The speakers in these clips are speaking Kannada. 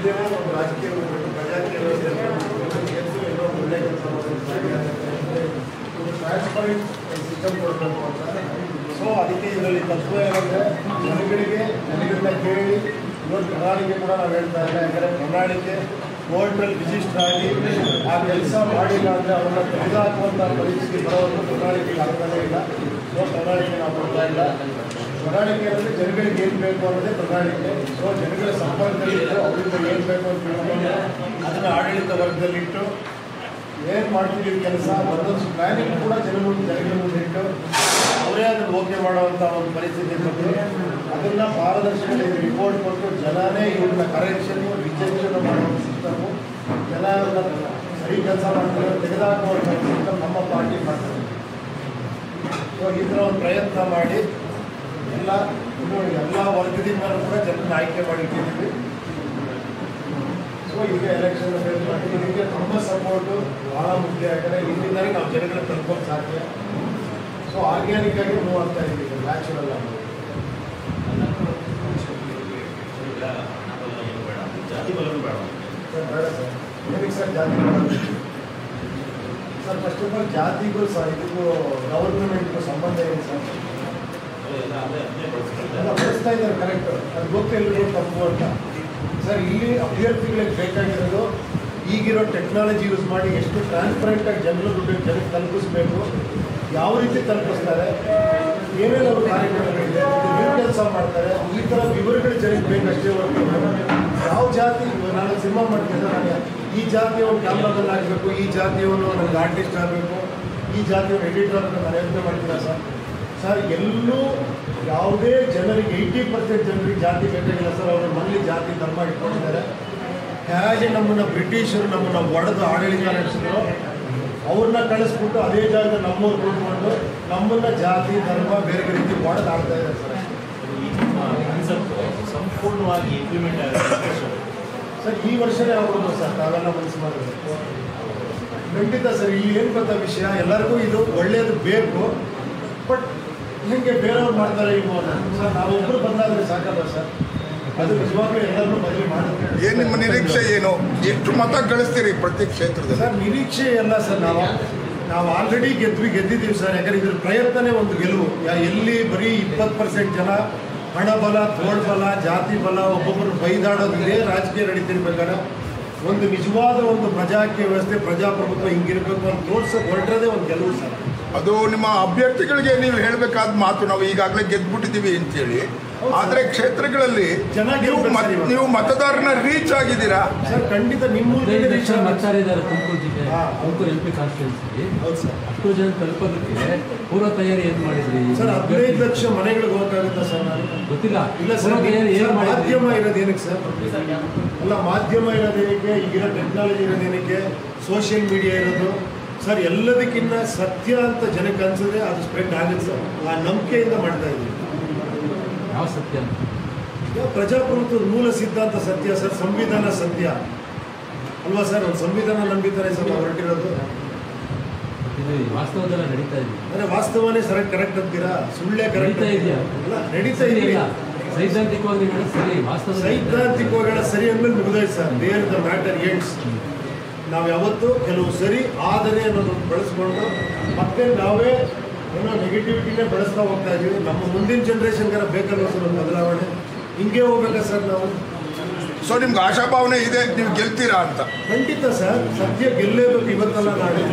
ಹಿಂದೆನೇ ಒಂದು ರಾಜಕೀಯ ಹೋಗ್ಬೇಕು ಪ್ರಜಾಕೀಯ ವ್ಯವಸ್ಥೆ ಗೆದ್ದು ಏನೋ ಒಳ್ಳೆ ಕೆಲಸ ಟ್ರಾನ್ಸ್ಪರೆಂಟ್ ಸಿಸ್ಟಮ್ ಕೊಡಬೇಕು ಅಂತ ಸೊ ಅದಕ್ಕೆ ಇದರಲ್ಲಿ ತತ್ವ ಏನಂದರೆ ಜನಗಳಿಗೆ ಜನಗಳನ್ನ ಕೇಳಿ ಇವತ್ತು ಪ್ರಣಾಳಿಕೆ ಕೂಡ ನಾವು ಹೇಳ್ತಾ ಇಲ್ಲ ಯಾಕಂದರೆ ಪ್ರಣಾಳಿಕೆ ಕೋರ್ಟಲ್ಲಿ ರಿಜಿಸ್ಟರ್ ಆಗಿ ಆ ಕೆಲಸ ಮಾಡಿಲ್ಲ ಅಂದರೆ ಅವನ್ನ ತೆಗೆದುಹಾಕುವಂಥ ಪರಿಸ್ಥಿತಿ ಬರೋವರೆಗೂ ಪ್ರಣಾಳಿಕೆಗೆ ಆಗ್ತಾನೆ ಇಲ್ಲ ಸೊ ಪ್ರಣಾಳಿಕೆ ನಾವು ಕೊಡ್ತಾ ಇಲ್ಲ ಪ್ರಣಾಳಿಕೆ ಅಂದರೆ ಜನಗಳಿಗೆ ಏನು ಬೇಕು ಅನ್ನೋದೇ ಪ್ರಣಾಳಿಕೆ ಸೊ ಜನಗಳ ಸಂಪರ್ಕದಲ್ಲಿಟ್ಟು ಅವರಿಂದ ಏನು ಬೇಕು ಅಂತ ತಿಳ್ಕೊಂಡು ಅದನ್ನು ಆಡಳಿತ ವರ್ಗದಲ್ಲಿಟ್ಟು ಏನು ಮಾಡ್ತಿದ್ದೀವಿ ಕೆಲಸ ಒಂದೊಂದು ಪ್ಲಾನಿಂಗ್ ಕೂಡ ಜನಗಳು ಜನಗಳ ಮುಂದೆ ಇಟ್ಟು ಅವರೇ ಅದನ್ನು ಓಕೆ ಮಾಡುವಂಥ ಒಂದು ಪರಿಸ್ಥಿತಿ ಬಂದು ಅದನ್ನು ಪಾರದರ್ಶಕತೆ ರಿಪೋರ್ಟ್ ಕೊಟ್ಟು ಜನನೇ ಇವ್ರನ್ನ ಕರೆಕ್ಷನ್ ರಿಜೆಕ್ಷನ್ ಮಾಡೋ ಸಿಸ್ಟಮು ಜನ ಅವ್ರನ್ನ ಸರಿ ಕೆಲಸ ಮಾಡ್ತಾರೆ ತೆಗೆದುಹಾಕುವಂಥ ಸಿಸ್ಟಮ್ ನಮ್ಮ ಪಾರ್ಟಿ ಮಾಡ್ತಾರೆ ಸೊ ಈ ಥರ ಒಂದು ಪ್ರಯತ್ನ ಮಾಡಿ ಎಲ್ಲ ಇನ್ನು ಎಲ್ಲ ವರ್ಗದಿಂದಲೂ ಕೂಡ ಜನರನ್ನ ಆಯ್ಕೆ ಮಾಡಿಟ್ಟಿದ್ದೀವಿ ಸೊ ಈಗ ಎಲೆಕ್ಷನ್ ಫೇಸ್ ಮಾಡಿ ಇದಕ್ಕೆ ತುಂಬ ಸಪೋರ್ಟು ಭಾಳ ಮುಖ್ಯ ಯಾಕಂದರೆ ಇಲ್ಲಿಂದಾನೇ ನಾವು ಜನಗಳ ತಲುಪೋಕೆ ಸಾಧ್ಯ ಸೊ ಆರ್ಗ್ಯಾನಿಕ್ ಆಗಿ ಮೂವ್ ಆಗ್ತಾ ಇದ್ದೀವಿ ನ್ಯಾಚುರಲ್ ಆಗಿ ಜಾತಿ ಬಲನು ಬೇಡ ಸರ್ ಬೇಡ ಸರ್ ಏನಕ್ಕೆ ಸರ್ ಜಾತಿ ಮಾಡೋದು? ಸರ್ ಫಸ್ಟ್ ಆಫ್ ಆಲ್ ಜಾತಿಗೂ ಸರ್ ಇದಕ್ಕೂ ಗೌರ್ಮೆಂಟ್ಗೂ ಸಂಬಂಧ ಏನು ಸರ್ ಎಲ್ಲ ಅದೇ ಅದನ್ನೇ ಬಳಸ್ಕೊಳ್ತಾರೆ ಎಲ್ಲ ಬಳಸ್ತಾ ಇದ್ದಾರೆ ಕರೆಕ್ಟ್ ಅದು ಗೊತ್ತಿಲ್ಲದು ತಪ್ಪು ಅಂತ ಸರ್ ಇಲ್ಲಿ ಅಭ್ಯರ್ಥಿಗಳಿಗೆ ಬೇಕಾಗಿರೋದು ಈಗಿರೋ ಟೆಕ್ನಾಲಜಿ ಯೂಸ್ ಮಾಡಿ ಎಷ್ಟು ಟ್ರಾನ್ಸ್ಪರೆಂಟ್ ಆಗಿ ಜನರು ದುಡ್ಡು ಜನಕ್ಕೆ ತಲುಪಿಸ್ಬೇಕು ಯಾವ ರೀತಿ ತಲುಪಿಸ್ತಾರೆ ಏನೇನು ಅವರು ಕಾರ್ಯಕ್ರಮಗಳಿದೆ ಏನು ಕೆಲಸ ಮಾಡ್ತಾರೆ ಈ ಥರ ವಿವರಗಳು ಜನಕ್ಕೆ ಬೇಕಷ್ಟೇ ಹೊರತು ಯಾವ ಜಾತಿ ಇವಾಗ ನಾನು ಸಿನಿಮಾ ಮಾಡ್ತಿದ್ದೆ ನಾನು ಈ ಜಾತಿಯವನು ಕ್ಯಾಮ್ರಾದಲ್ಲಿ ಆಗಬೇಕು ಈ ಜಾತಿಯವನು ನನಗೆ ಆರ್ಟಿಸ್ಟ್ ಆಗಬೇಕು ಈ ಜಾತಿಯವನು ಎಡಿಟರ್ ಆಗಬೇಕು ನಾನು ಯೋಚನೆ ಮಾಡ್ತಿಲ್ಲ ಸರ್ ಸರ್ ಎಲ್ಲೂ ಯಾವುದೇ ಜನರಿಗೆ ಏಯ್ಟಿ ಪರ್ಸೆಂಟ್ ಜನರಿಗೆ ಜಾತಿ ಬೇಕಾಗಿಲ್ಲ ಸರ್ ಅವ್ರ ಮನೇಲಿ ಜಾತಿ ಧರ್ಮ ಇಟ್ಕೊಂಡಿದ್ದಾರೆ ಹೇಗೆ ನಮ್ಮನ್ನು ಬ್ರಿಟಿಷರು ನಮ್ಮನ್ನು ಒಡೆದು ಆಡಳಿತ ನಡೆಸಿದ್ರು ಅವ್ರನ್ನ ಕಳಿಸ್ಬಿಟ್ಟು ಅದೇ ಜಾಗದ ನಮ್ಮವ್ರು ಕೂತ್ಕೊಂಡು ನಮ್ಮನ್ನ ಜಾತಿ ಧರ್ಮ ಬೇರೆ ಬೇರೆ ರೀತಿ ಒಡೆದು ಆಡ್ತಾ ಇದ್ದಾರೆ ಸರ್ ಈ ಕಾನ್ಸೆಪ್ಟ್ ಸಂಪೂರ್ಣವಾಗಿ ಇಂಪ್ಲಿಮೆಂಟ್ ಆಗುತ್ತೆ ಸರ್ ಈ ವರ್ಷನೇ ಆಗ್ಬೋದು ಸರ್ ತಾವೆಲ್ಲ ಮನಸ್ಸು ಮಾಡಬೇಕು ಖಂಡಿತ ಸರ್ ಇಲ್ಲಿ ಏನು ಗೊತ್ತಾ ವಿಷಯ ಎಲ್ಲರಿಗೂ ಇದು ಒಳ್ಳೆಯದು ಬೇಕು ಬಟ್ ಹಿಂಗೆ ಬೇರೆಯವ್ರು ಮಾಡ್ತಾರೆ ಇಲ್ವೋ ಅನ್ನೋದು. ಸರ್ ನಾವೊಬ್ಬರು ಬಂದಾದ್ರೆ ಸಾಕಲ್ಲ ಸರ್ ಅದು ನಿಜವಾಗ್ಲೂ ಎಲ್ಲರೂ ಬದಲಿ ಮಾಡುತ್ತೆ ಏನ್ ನಿಮ್ಮ ನಿರೀಕ್ಷೆ ಏನು ಎಷ್ಟು ಮತ ಗಳಿಸ್ತೀರಿ ಪ್ರತಿ ಕ್ಷೇತ್ರದಲ್ಲಿ ಸರ್ ನಿರೀಕ್ಷೆ ಎಲ್ಲ ಸರ್ ನಾವು ನಾವು ಆಲ್ರೆಡಿ ಗೆದ್ವಿ ಗೆದ್ದಿದ್ದೀವಿ ಸರ್ ಯಾಕಂದ್ರೆ ಇದ್ರ ಪ್ರಯತ್ನನೇ ಒಂದು ಗೆಲುವು ಯಾ- ಎಲ್ಲಿ ಬರೀ ಇಪ್ಪತ್ತು ಪರ್ಸೆಂಟ್ ಜನ ಹಣ ಬಲ ತೋಳ್ ಬಲ ಜಾತಿ ಬಲ ಒಬ್ಬೊಬ್ಬರು ಬೈದಾಡೋದು ಇದೇ ರಾಜಕೀಯ ನಡೀತಿರ್ಬೇಕಾದ್ರೆ ಒಂದು ನಿಜವಾದ ಒಂದು ಪ್ರಜಾಕೀಯ ವ್ಯವಸ್ಥೆ ಪ್ರಜಾಪ್ರಭುತ್ವ ಹಿಂಗಿರ್ಬೇಕು ಅಂತ ತೋರ್ಸಕ್ಕೆ ಹೊರಟಿರೋದೇ ಒಂದು ಗೆಲುವು ಸರ್ ಅದು ನಿಮ್ಮ ಅಭ್ಯರ್ಥಿಗಳಿಗೆ ನೀವು ಹೇಳಬೇಕಾದ ಮಾತು ನಾವು ಈಗಾಗಲೇ ಗೆದ್ಬಿಟ್ಟಿದ್ದೀವಿ ಅಂತೇಳಿ ಆದ್ರೆ ಕ್ಷೇತ್ರಗಳಲ್ಲಿ ಜನ ನೀವು ಗೆಲ್ಬೇಕು ಮತ್- ಸರ್ ಇವಾಗ. ನೀವು ಮತದಾರನ ರೀಚ್ ಆಗಿದ್ದೀರಾ ಸರ್ ಖಂಡಿತ ನಿಮ್ಮ ಮೂಲಕನೇ ಹದಿನೈದು reach ಲಕ್ಷ ಆಗುತ್ತೆ. ಮತದಾರಿದ್ದಾರೆ ತುಮಕೂರು ಜಿಲ್ಲೆ ಹಾ. ತುಮಕೂರು ಎಂ ಪಿ ಕಾನ್ಸ್ಟಿಟ್ಯೂನ್ಸಿ ಹೌದು ಸರ್ ಅಷ್ಟು ಜನ ತಲುಪೋದಕ್ಕೆ ಪೂರ್ವ ತಯಾರಿ ಏನ್ ಮಾಡಿದ್ರಿ ಸರ್ ಹದಿನೈದು ಲಕ್ಷ ಮನೆಗಳಿಗೆ ಹೋಗಕ್ಕಾಗುತ್ತಾ ಸರ್ ನಾನು ಗೊತ್ತಿಲ್ಲ ಇಲ್ಲ ಪೂರ್ವ ಸರ್ ತಯಾರಿ ಏನ್ ಸರ್, ಮಾಡಿದ್ರಿ ಮಾಧ್ಯಮ ಇರೋದೇನಕ್ಕೆ ಸರ್ ಅಲ್ಲ ಮಾಧ್ಯಮ ಇರೋದೇನಕ್ಕೆ ಈಗಿರೋ ಟೆಕ್ನಾಲಜಿ ಇರೋದೇನಕ್ಕೆ ಸೋಷಿಯಲ್ ಮೀಡಿಯಾ ಇರೋದು ಸರ್ ಎಲ್ಲದಕ್ಕಿಂತ ಸತ್ಯ ಅಂತ ಜನಕ್ಕೆ ಅನ್ಸಿದ್ರೆ ಅದು ಸ್ಪ್ರೆಡ್ ಆಗುತ್ತೆ ಸರ್ ಆ ನಂಬಿಕೆಯಿಂದ ಮಾಡ್ತಾ ಇದ್ದೀವಿ ಯಾವ ಸತ್ಯ ಅಂತ ಯಾವ ಪ್ರಜಾಪ್ರಭುತ್ವದ ಮೂಲ ಸಿದ್ಧಾಂತ ಸತ್ಯ ಸರ್ ಸಂವಿಧಾನ ಸತ್ಯ ಅಲ್ವಾ ಸರ್ ಒಂದು ಸಂವಿಧಾನ ನಂಬಿತಾರೆ ಸರ್ ನಾವು ಹೊರಟಿರೋದು ಇದು ವಾಸ್ತವದಲ್ಲ ನಡೀತಾ ಇದೆ ಅಂದರೆ ವಾಸ್ತವನೇ ಸರ್ ಕರೆಕ್ಟ್ ಅಂತೀರಾ ಸುಳ್ಳೇ ಕರೆಕ್ಟ್ ನಡೀತಾ ಇದೆಯಾ ಅಲ್ಲ ನಡೀತಾ ಸರಿ ಇದೆಯಾ ಇಲ್ಲ ಸೈದ್ಧಾಂತಿಕವಾಗಿ ನೀವು ಹೇಳೋದು ಸರಿ ವಾಸ್ತವ ಸೈದ್ಧಾಂತಿಕವಾಗಿ ಸರಿ ಅಂದ್ಮೇಲೆ ಮುಗಿದೋಯ್ತು sir there the matter ends ನಾವು ಯಾವತ್ತೂ ಕೆಲವು ಸರಿ ಆದರೆ ಅನ್ನೋದನ್ನು ಬಳಸ್ಕೊಂಡು ಮತ್ತೆ ನಾವೇ ಏನೋ ನೆಗೆಟಿವಿಟಿನೇ ಬೆಳೆಸ್ತಾ ಹೋಗ್ತಾ ಇದೀವಿ ನಮ್ಮ ಮುಂದಿನ ಜನ್ರೇಷನ್ಗಾರ ಬೇಕಲ್ವ ಸರ್ ಒಂದು ಬದಲಾವಣೆ ಹಿಂಗೆ ಹೋಗ್ಬೇಕಾ ಸರ್ ನಾವು ಸೊ ನಿಮ್ಗೆ ಆಶಾಭಾವನೆ ಇದೆ ನೀವು ಗೆಲ್ತೀರಾ ಅಂತ ಖಂಡಿತ ಸರ್ ಸತ್ಯ ಗೆಲ್ಲೇಬೇಕು ಇವತ್ತಲ್ಲ ನಾಳೆ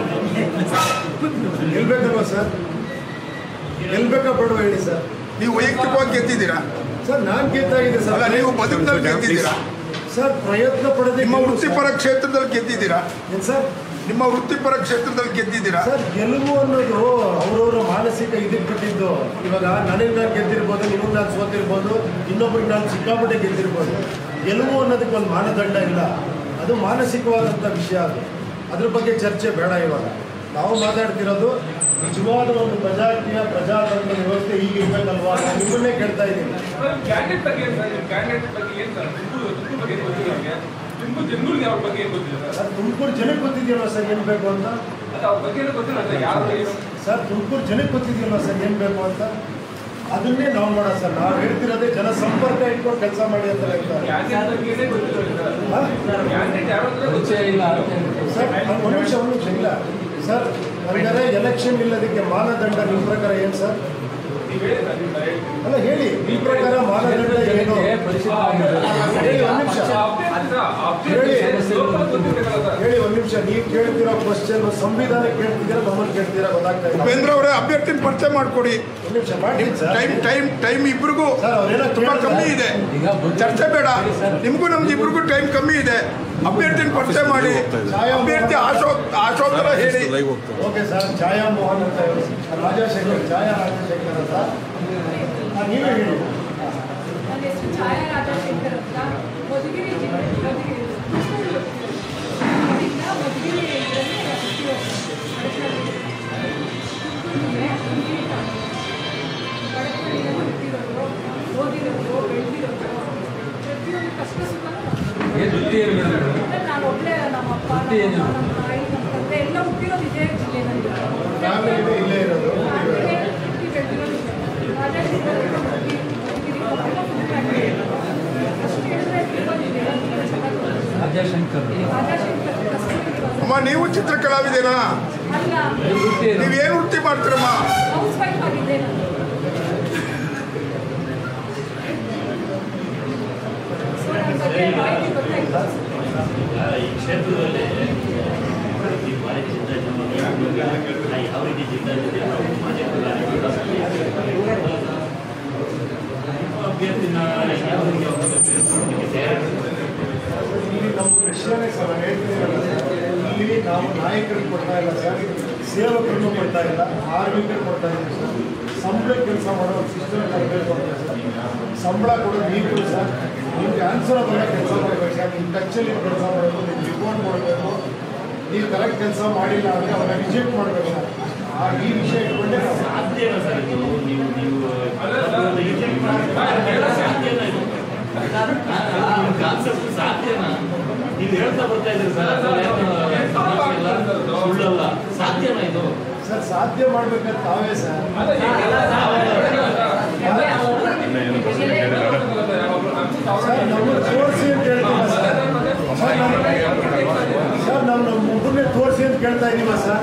ಗೆಲ್ಬೇಕಲ್ವ ಸರ್ ಗೆಲ್ಬೇಕಾ ಬೇಡವ ಹೇಳಿ ಸರ್ ನೀವು ವೈಯಕ್ತಿಕವಾಗಿ ಗೆದ್ದಿದ್ದೀರಾ ಸರ್ ನಾನು ಗೆದ್ದಾಗಿದೆ ಅಲ್ಲ ಸರ್ ನೀವು ಬದುಕಿನಲ್ಲಿ ಗೆದ್ದಿದ್ದೀರಾ ಸರ್ ಪ್ರಯತ್ನ ಪಡದೆ ನಿಮ್ಮ ವೃತ್ತಿಪರ ಕ್ಷೇತ್ರದಲ್ಲಿ ಗೆದ್ದಿದ್ದೀರಾ ಏನು ಸರ್ ನಿಮ್ಮ ವೃತ್ತಿಪರ ಕ್ಷೇತ್ರದಲ್ಲಿ ಗೆದ್ದಿದ್ದೀರಾ ಸರ್ ಗೆಲುವು ಅನ್ನೋದು ಅವರವರ ಮಾನಸಿಕ ಇದಕ್ಕೆ ಬಿಟ್ಟಿದ್ದು ಇವಾಗ ನನಗೆ ನಾನು ಗೆದ್ದಿರ್ಬೋದು ನಿಮಗೆ ನಾನು ಸೋತಿರ್ಬೋದು ಇನ್ನೊಬ್ರಿಗೆ ನಾನು ಸಿಕ್ಕಾಪಟ್ಟೆ ಗೆದ್ದಿರ್ಬೋದು ಗೆಲುವು ಅನ್ನೋದಕ್ಕೆ ಒಂದು ಮಾನದಂಡ ಇಲ್ಲ ಅದು ಮಾನಸಿಕವಾದಂಥ ವಿಷಯ ಅದು ಅದ್ರ ಬಗ್ಗೆ ಚರ್ಚೆ ಬೇಡ ಇವಾಗ ನಾವು ಮಾತಾಡ್ತಿರೋದು ನಿಜವಾದ ಒಂದು ಪ್ರಜಾಕೀಯ ಪ್ರಜಾತಂತ್ರ ವ್ಯವಸ್ಥೆ ಈಗ ಇರ್ಬೇಕಲ್ವಾ ನಾನು ನಿಮ್ಮನ್ನೇ ಕೇಳ್ತಾ ಇದ್ದೀನಿ ಕ್ಯಾಂಡಿಡೇಟ್ ಬಗ್ಗೆ ಏನ್ ಸರ್ ಕ್ಯಾಂಡಿಡೇಟ್ ಬಗ್ಗೆ ಏನ್ ಸರ್ ತುಮಕೂರು ತುಮಕೂರು ಬಗ್ಗೆ ಏನ್ ಗೊತ್ತಿಲ್ಲ ಅವ್ರಿಗೆ ತುಮಕೂರು ಜನಗಳಿಗೆ ಅವ್ರ ಬಗ್ಗೆ ಏನ್ ಗೊತ್ತಿಲ್ಲ ಸರ್ ಸರ್ ತುಮಕೂರು ಜನಕ್ಕೆ ಗೊತ್ತಿದೆಯಲ್ವ ಸರ್ ಏನು ಬೇಕು ಅಂತ ಅದು ಅವ್ರ ಬಗ್ಗೆ ಏನೂ ಗೊತ್ತಿಲ್ಲ ಸರ್ ಯಾರು ಏನು ಸರ್ ತುಮಕೂರು ಜನಕ್ಕೆ ಗೊತ್ತಿದೆಯಲ್ವ ಸರ್ ಏನು ಬೇಕು ಅಂತ ಅದನ್ನೇ ನಾವು ಮಾಡೋಣ ಸರ್ ನಾವು ಹೇಳ್ತಿರೋದೇ ಜನ ಸಂಪರ್ಕ ಇಟ್ಕೊಂಡು ಕೆಲಸ ಮಾಡಿ ಅಂತ ಹೇಳ್ತಾರೆ ಕ್ಯಾಂಡಿಡೇಟ್ ಬಗ್ಗೆನೇ ಗೊತ್ತಿಲ್ಲ ಹಾ? ಕ್ಯಾಂಡಿಡೇಟ್ ಯಾರು ಅಂತ ಪರಿಚಯ ಇಲ್ಲ ಅಂತ ಹೇಳ್ಬಿಟ್ಟು. ಸರ್ ಒಂದು ನಿಮಿಷ ಒಂದು ನಿಮಿಷ ಇಲ್ಲ ಸರ್ ಹಾಗಾದ್ರೆ ಎಲೆಕ್ಷನ್ ಇಲ್ಲದಕ್ಕೆ ಮಾನದಂಡ ನಿಮ್ಮ ಪ್ರಕಾರ ಏನು ಸರ್ ನೀವು ಹೇಳಿ ಸರ್ ನೀವು direct. ಅಲ್ಲ ಹೇಳಿ ನಿಮ್ಮ ಪ್ರಕಾರ ಮಾನದಂಡ ಏನು ಜನರಿಗೆ ಪರಿಚಿತವಾಗಿರ್ಬೇಕು. ಹೇಳಿ ಒಂದು ನಿಮಿಷ ಅಭ್ಯರ್ಥಿ ಸರ್, ಹೇಳಿ. ಅಭ್ಯರ್ಥಿ ಲೋಕಲ್ ಗೊತ್ತಿರ್ಬೇಕಲ್ಲ ಸರ್ ಹೇಳಿ ಒಂದು ನಿಮಿಷ ನೀವು ಕೇಳ್ತಿರೋ ಕ್ವಶನ್ ಸಂವಿಧಾನ ಕೇಳ್ತಿದ್ದೀರಾ ನಮ್ಮನ್ನು ಕೇಳ್ತೀರಾ ಗೊತ್ತಾಗ್ತಾ ಇಲ್ಲ ಉಪೇಂದ್ರ ಅವರೇ ಅಭ್ಯರ್ಥಿನ ಪರಿಚಯ ಮಾಡಿಕೊಡಿ ಒಂದು ನಿಮಿಷ ಮಾಡಿ ಸರ್ ಟೈಮ್ ಟೈಮ್ ಟೈಮ್ ಇಬ್ರಿಗೂ ಸರ್ ಅವ್ರೇನೋ ತುಂಬಾ ಕೇಳ್ತಾರೆ. ಕಮ್ಮಿ ಇದೆ ಈಗ ಬುದ್ಧಿ- ಚರ್ಚೆ ಬೇಡ ನಿಮಗೂ ನಮ್ದು ಇಬ್ರಿಗೂ ಟೈಮ್ ಕಮ್ಮಿ ಇದೆ ಅಭ್ಯರ್ಥಿನ ಪರಿಚಯ ಮಾಡಿ ಅಭ್ಯರ್ಥಿ ಆಶೋ ಆಶೋತ್ತರ ಹೇಳಿ ಓಕೆ ಸರ್ ಛಾಯಾ ಮೋಹನ್ ಅಂತ ಇವರು ರಾಜಶೇಖರ್ ಛಾಯಾ ರಾಜಶೇಖರ್ ಅಂತ ಹಾ, ನೀವೇ ಹೇಳಿ ನನ್ನ ಹೆಸರು ಛಾಯಾ ರಾಜಶೇಖರ್ ಅಂತ ಮಧುಗಿರಿ ಜಿಲ್ಲೆ ಮಧುಗಿರಿ ಇಲ್ಲಿಂದ ಮಧುಗಿರಿ ಇದರಲ್ಲಿ ಬಡತನದಿಂದ ಹುಟ್ಟಿರೋರು ಓದಿರೋರು ಬೆಳೆದಿರೋರು ಪ್ರತಿಯೊಂದು ಕಷ್ಟ ಸುಖನೂ ಏನ್ ವೃತ್ತಿ ಏನು ಮೇಡಮ್ ಅಂದ್ರೆ ನಾನು ಒಳ್ಳೆ ನಮ್ಮ ಅಪ್ಪ ವೃತ್ತಿ ಏನು? ನಮ್ಮ ಅಮ್ಮ, ನಮ್ಮ ತಾಯಿ ನಮ್ಮ ತಂದೆ ಎಲ್ಲ ಹುಟ್ಟಿರೋದು ಇದೇ ಜಿಲ್ಲೆನಲ್ಲಿ ಫ್ಯಾಮಿಲಿ ಇಲ್ಲೇ ಇರೋದು ಆಮೇಲೆ ಹುಟ್ಟಿ ಬೆಳೆದಿರೋದು ಇದೆ. ರಾಜಶೇಖರ್ ಅಂತ ಮಧುಗಿರಿ ಮಧುಗಿರಿ ಮಕ್ಕಳು ಹುಟ್ಟಾಗಿ ಅಷ್ಟು ಹೇಳಿದ್ರೆ ತಿಳ್ಕೊಂಡಿದ್ದೀವಿ ತುಂಬ ಚೆನ್ನಾಗಿ ರಾಜಶಂಕರ್ ರಾಜಶೇಖರ್ ಕಸ್ತೂರಿ ಅಮ್ಮ ನೀವು ಚಿತ್ರಕಲಾವಿದೇನಾ ಅಲ್ಲ ಏನ್ ವೃತ್ತಿ ಏನು ನೀವೇನು ವೃತ್ತಿ ಮಾಡ್ತೀರಮ್ಮ ಹೌಸ್ ವೈಫ್ ಆಗಿದ್ದೆ ನಾನು ಸೊ ನನ್ನ ಬಗ್ಗೆ ಮಾಹಿತಿ ಗೊತ್ತಾಯ್ತು ಈ ಕ್ಷೇತ್ರದಲ್ಲಿ ಈ ಬಾರಿ ಜಿಲ್ಲಾ ಜನ ಯಾವ ರೀತಿ ಜಿಲ್ಲಾ ಜೊತೆ ನಾವು ಮಾಜಿ ಪ್ರಧಾನಿ ಅಭ್ಯರ್ಥಿನ ಯಾವ ರೀತಿ ಅವ್ರಿಗೆ ತಯಾರಿ ಇಲ್ಲಿ ನಮ್ಮ ಪ್ರಶ್ನೆ ಸರ್ ನಾನು ಹೇಳ್ತೀನಲ್ಲ ಸರ್ ಇಲ್ಲಿ ನಾವು ನಾಯಕರಿಗೆ ಕೊಡ್ತಾ ಇಲ್ಲ ಸರ್ ಸೇವಕರನ್ನು ಕೊಡ್ತಾ ಇಲ್ಲ ಕಾರ್ಮಿಕರು ಕೊಡ್ತಾ ಇಲ್ಲ ಸರ್ ಸಂಬಳ ಕೆಲಸ ಮಾಡೋ ಸಿಸ್ಟಮ್ ತರಬೇಕು ಅಂತ ಸರ್ ಸಂಬಳ ಕೊಡೋದು ನೀವು ಸರ್ ನಿಮ್ಗೆ ಆನ್ಸರ್ ಬರೋ ಕೆಲಸ ಮಾಡಬೇಕು ಸರ್ ನಿಮ್ಮ ಟಚ್ಚಲ್ಲಿ ಕೆಲಸ ಮಾಡಬೇಕು ನೀವು ರಿಪೋರ್ಟ್ ಕೊಡಬೇಕು ನೀವು ಕರೆಕ್ಟ್ ಕೆಲಸ ಮಾಡಿಲ್ಲ ಅಂದರೆ ಅವ್ರನ್ನ ರಿಜೆಕ್ಟ್ ಮಾಡಬೇಕು ಸರ್ ಆ ಈ ವಿಷಯ ಇಟ್ಕೊಂಡೆ ನಾವು ಸಾಧ್ಯನಾ ಸರ್ ಇದು ನೀವು ನೀವು ರಿಜೆಕ್ಟ್ ಮಾಡಿ ಸಾಧ್ಯನಾ ಇದು ಕಾನ್ಸೆಪ್ಟ್ ಸಾಧ್ಯನಾ ನೀವು ಹೇಳ್ತಾ ಬರ್ತಾ ಇದ್ದೀರಿ ಸರ್ ಅದೇನು ತಮಾಷೆ ಇಲ್ಲ, ಸುಳ್ಳಲ್ಲ ಸಾಧ್ಯನಾ ಇದು ಸರ್ ಸಾಧ್ಯ ಮಾಡ್ಬೇಕಂತ ತಾವೇ ಸರ್ ಅಲ್ಲ, ಸರ್ ನಮ್ಮ ತೋರಿಸಿ ಅಂತ ಹೇಳ್ತೀವಿ ಸರ್ ಸರ್ ನಮ್ಮ- ಸರ್ ನಾವು ನಮ್ಮ ಮುಗುನೇ ತೋರಿಸಿ ಅಂತ ಕೇಳ್ತಾ ಇದೀವ ಸರ್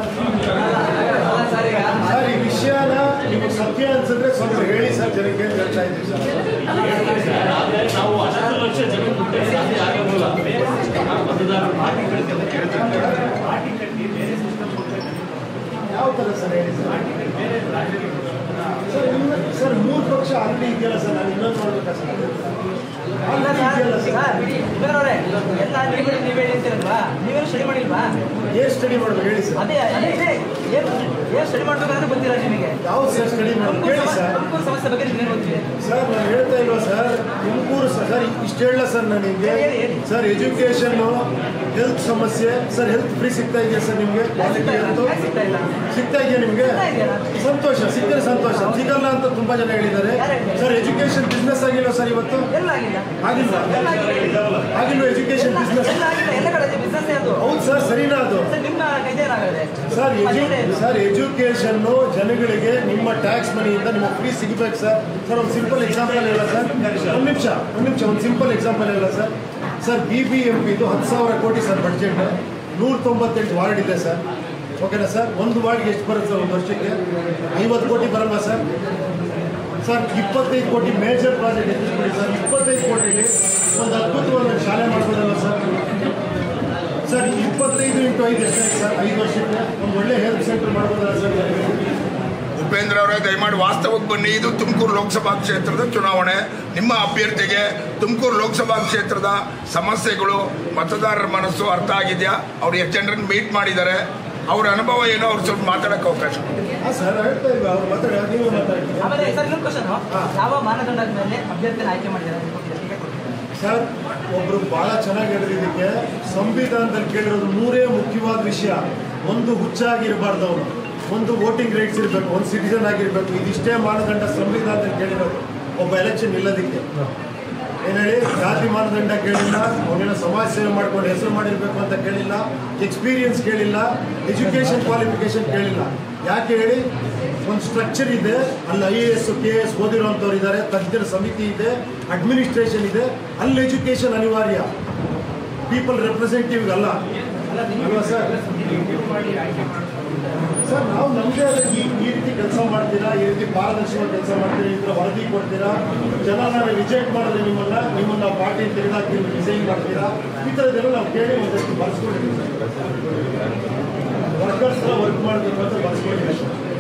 ಸರ್ ಈ ವಿಷಯನ ನಿಮಗೆ ಸತ್ಯ ಅನ್ಸಿದ್ರೆ ಸ್ವಲ್ಪ ಹೇಳಿ ಸರ್ ಜನಕ್ಕೆ ಅಂತ ಹೇಳ್ತಾ ಇದ್ದೀವಿ ಸರ್ ಆದ್ರೆ ನಾವು ಹನ್ನೊಂದು ಲಕ್ಷ ಜನ ಮುಟ್ಟಕ್ಕೆ ಸಾಧ್ಯ ಆಗೋದಿಲ್ಲ ಮತದಾರರು ಪಾರ್ಟಿ ಕಟ್ತಾರೆ ಪಾರ್ಟಿ ಕಟ್ಟಿ ಬೇರೆ ಸಿಸ್ಟಮ್ ಯಾವ ಥರ ಸರ್ ಹೇಳಿ ಸರ್ ಸರ್ ನಿಮ್ಮ ಸರ್ ಮೂರು ಪಕ್ಷ ಆಲ್ರೆಡಿ ಇದೆಯಲ್ಲ ಸರ್ ನಾನು ಇನ್ನೊಂದು ನೋಡ್ಬೇಕಾ ಸರ್ ಆಲ್ರೆಡಿ ಇದೆಯಲ್ಲ ಸರ್ ಬೇರೆಯವ್ರೆ ಎಲ್ಲ ನೀವೇ ನೀವೇ ಹೇಳ್ತೀರಲ್ವಾ ನೀವೇನು ಸ್ಟಡಿ ಮಾಡಿಲ್ವಾ ಏನು ಸ್ಟಡಿ ಮಾಡ್ಬೇಕು ಹೇಳಿ ಸರ್ ಅದೇ ಅದೇ ಇದೆ ಏನು ಏನು ಸ್ಟಡಿ ಮಾಡ್ಬೇಕಂದ್ರೆ ಗೊತ್ತಿಲ್ಲ ನಿಮಗೆ ಯಾವ ಸರ್ ಸ್ಟಡಿ ಮಾಡ್ಬೇಕು ಹೇಳಿ ಸರ್ ತುಮಕೂರು ಸಮಸ್ಯೆ ಬಗ್ಗೆ ನಿಮ್ಗೆ ಗೊತ್ತಿದೆ ಸರ್ ನಾನು ಹೇಳ್ತಾ ಇಲ್ವಾ ಸರ್ ತುಮಕೂರು ಸರ್ ಸರ್ ಇಷ್ಟು ಹೇಳಲ್ಲ ಸರ್ ನಾನು ನಿಮಗೆ ಹೇಳಿ, ಹೇಳಿ. ಸರ್ ಎಜುಕೇಷನ್ನು ಹೆಲ್ತ್ ಸಮಸ್ಯೆ ಸರ್ ಹೆಲ್ತ್ ಫ್ರೀ ಸಿಗ್ತಾ ಇದೆಯಾ ಸರ್ ನಿಮಗೆ ಕ್ವಾಲಿಟಿ ಹೆಲ್ತ್ ಯಾಕೆ ಸಿಗ್ತಾ ಇಲ್ಲ ಸಿಗ್ತಾ ಇದೆಯಾ ನಿಮಗೆ ಸಿಗ್ತಾ ಇದೆಯಲ್ಲ? ಸಂತೋಷ ಸಿಕ್ಕರೆ ಸಂತೋಷ ಸಿಗಲ್ಲ ಅಂತ ತುಂಬಾ ಜನ ಹೇಳಿದ್ದಾರೆ ಯಾರು ಹೇಳಿದ್ದಾರೆ? ಸರ್ ಎಜುಕೇಷನ್ ಬಿಸ್ನೆಸ್ ಆಗಿಲ್ಲ ಸರ್ ಇವತ್ತು ಎಲ್ಲ ಆಗಿಲ್ಲ ಆಗಿಲ್ವಾ ಎಲ್ಲ ಆಗಿಲ್ಲ ಆಗಿಲ್ವ ಎಜುಕೇಷನ್ ಎಲ್ಲ ಬಿಸ್ನೆಸ್ ಎಲ್ಲ ಆಗಿಲ್ಲ ಎಲ್ಲ ಕಡೆ ಬಿಸ್ನೆಸ್ ಅದು ಹೌದು ಸರ್ ಸರಿನಾ ಅದು ಸರ್ ನಿಮ್ಮ ಇದೇನಾಗದೆ ಸರ್ ಎಜು ಸರ್ ಎಜುಕೇಷನ್ನು ಜನಗಳಿಗೆ ನಿಮ್ಮ ಟ್ಯಾಕ್ಸ್ ಮನಿಯಿಂದ ನಿಮ್ಮ ಫ್ರೀ ಸಿಗಬೇಕು ಸರ್ ಸರ್ ಒಂದು ಸಿಂಪಲ್ ಎಕ್ಸಾಂಪಲ್ ಹೇಳ ಸರ್ ಒಂದು ನಿಮಿಷ ಒಂದು ನಿಮಿಷ ಒಂದು ಸಿಂಪಲ್ ಎಕ್ಸಾಂಪಲ್ ಹೇಳ sir sir B B M ಪಿದು ಹತ್ತು ಸಾವಿರ ಕೋಟಿ ಸರ್ ಬಡ್ಜೆಟ್ ನೂರ ತೊಂಬತ್ತೆಂಟು ವಾರ್ಡ್ ಇದೆ ಸರ್ ಓಕೆನಾ ಸರ್ ಒಂದು ವಾರ್ಡ್ಗೆ ಎಷ್ಟು ಬರುತ್ತೆ ಸರ್ ಒಂದು ವರ್ಷಕ್ಕೆ ಐವತ್ತು ಕೋಟಿ ಬರಲ್ವಾ ಸರ್ ಸರ್ ಇಪ್ಪತ್ತೈದು ಕೋಟಿ ಮೇಜರ್ ಪ್ರಾಜೆಕ್ಟ್ ಎತ್ತಿಸ್ಬಿಡಿ ಸರ್ ಇಪ್ಪತ್ತೈದು ಕೋಟಿಗೆ ಒಂದು ಅದ್ಭುತವಾದ ಶಾಲೆ ಮಾಡ್ಬೋದಲ್ಲ ಸರ್ ಸರ್ ಇಪ್ಪತ್ತೈದು ಇಂಟು ಐದು ಎಷ್ಟಾಯ್ತು ಸರ್ ಐದು ವರ್ಷಕ್ಕೆ ಒಂದು ಒಳ್ಳೆ ಹೆಲ್ತ್ ಸೆಂಟರ್ ಮಾಡ್ಬೋದಲ್ಲ ಸರ್ ಉಪೇಂದ್ರ ಅವರೇ ದಯಮಾಡಿ ವಾಸ್ತವಕ್ಕೆ ಬನ್ನಿ ಇದು ತುಮಕೂರು ಲೋಕಸಭಾ ಕ್ಷೇತ್ರದ ಚುನಾವಣೆ ನಿಮ್ಮ ಅಭ್ಯರ್ಥಿಗೆ ತುಮಕೂರು ಲೋಕಸಭಾ ಕ್ಷೇತ್ರದ ಸಮಸ್ಯೆಗಳು ಮತದಾರರ ಮನಸ್ಸು ಅರ್ಥ ಆಗಿದೆಯಾ ಅವ್ರು ಎಷ್ಟು ಜನರನ್ನು ಮೀಟ್ ಮಾಡಿದ್ದಾರೆ ಅವ್ರ ಅನುಭವ ಏನೋ ಅವ್ರು ಸ್ವಲ್ಪ ಮಾತಾಡೋಕ್ಕೆ ಅವಕಾಶ ಕೊಡಿ. ಹಾಂ ಸರ್ ಹೇಳ್ತಾ ಇಲ್ವಾ ಅವ್ರು ಮಾತಾಡಿ ನೀವು ಮಾತಾಡಿ ಆಮೇಲೆ ಸರ್ ಇನ್ನೊಂದು ಕ್ವಶನ್ ಹಾ. ಯಾವ ಮಾನದಂಡದ ಮೇಲೆ ಅಭ್ಯರ್ಥಿನ ಆಯ್ಕೆ ಮಾಡಿದ್ದಾರೆ ಅಂತ ಗೊತ್ತಿದೆ ಟಿಕೆಟ್ ಕೊಟ್ಟಿದ್ದಾರೆ ಸರ್ ಒಬ್ರು ಬಹಳ ಚೆನ್ನಾಗಿ ಹೇಳಿದ್ದಕ್ಕೆ ಸಂವಿಧಾನದಲ್ಲಿ ಕೇಳಿರೋದು ಮೂರೇ ಮುಖ್ಯವಾದ ವಿಷಯ ಒಂದು ಹುಚ್ಚಾಗಿರಬಾರ್ದು ಅವನು ಒಂದು ವೋಟಿಂಗ್ ರೈಟ್ಸ್ ಇರಬೇಕು ಒಂದು ಸಿಟಿಸನ್ ಆಗಿರಬೇಕು ಇದಿಷ್ಟೇ ಮಾನದಂಡ ಸಂವಿಧಾನದಲ್ಲಿ ಕೇಳಿರೋದು ಒಬ್ಬ ಎಲೆಕ್ಷನ್ ನಿಲ್ಲೋದಕ್ಕೆ ಏನು ಹೇಳಿ ಜಾತಿ ಮಾನದಂಡ ಕೇಳಿಲ್ಲ ಅವನೇನೋ ಸಮಾಜ ಸೇವೆ ಮಾಡ್ಕೊಂಡು ಹೆಸರು ಮಾಡಿರ್ಬೇಕು ಅಂತ ಕೇಳಿಲ್ಲ ಎಕ್ಸ್ಪೀರಿಯನ್ಸ್ ಕೇಳಿಲ್ಲ ಎಜುಕೇಷನ್ ಕ್ವಾಲಿಫಿಕೇಶನ್ ಕೇಳಿಲ್ಲ ಯಾಕೆ ಹೇಳಿ ಒಂದು ಸ್ಟ್ರಕ್ಚರ್ ಇದೆ ಅಲ್ಲಿ I A S K S ಓದಿರೋಂಥವ್ರು ಇದ್ದಾರೆ ತಜ್ಞರ ಸಮಿತಿ ಇದೆ ಅಡ್ಮಿನಿಸ್ಟ್ರೇಷನ್ ಇದೆ ಅಲ್ಲಿ ಎಜುಕೇಷನ್ ಅನಿವಾರ್ಯ ಪೀಪಲ್ ರೆಪ್ರೆಸೆಂಟೇಟಿವ್ ಅಲ್ಲ ಅಲ್ವಾ ಸರ್ ಸರ್ ನಾವು ನಮ್ಮದೇ ಆದ ಈ ಈ ರೀತಿ ಕೆಲಸ ಮಾಡ್ತೀರಾ ಈ ರೀತಿ ಪಾರದರ್ಶಕವಾಗಿ ಕೆಲಸ ಮಾಡ್ತೀರಾ ಈ ಥರ ವರದಿ ಕೊಡ್ತೀರಾ ಜನ ನಾವು ರಿಜೆಕ್ಟ್ ಮಾಡಿದ್ರೆ ನಿಮ್ಮನ್ನ ನಿಮ್ಮನ್ನ ನಾವು ಪಾರ್ಟಿ ತೆಗೆದಾಕಿ ರಿಸೈನ್ ಮಾಡ್ತೀರಾ ಈ ಥರದ್ದೆಲ್ಲ ನಾವು ಕೇಳಿ ಒಂದಷ್ಟು ಬರ್ಸ್ಕೊಂಡಿದ್ದೀವಿ ವರ್ಕರ್ಸ್ ವರ್ಕ್ ಮಾಡಬೇಕು ಅಂತ ಬರ್ಸ್ಕೊಂಡಿದ್ದೀವಿ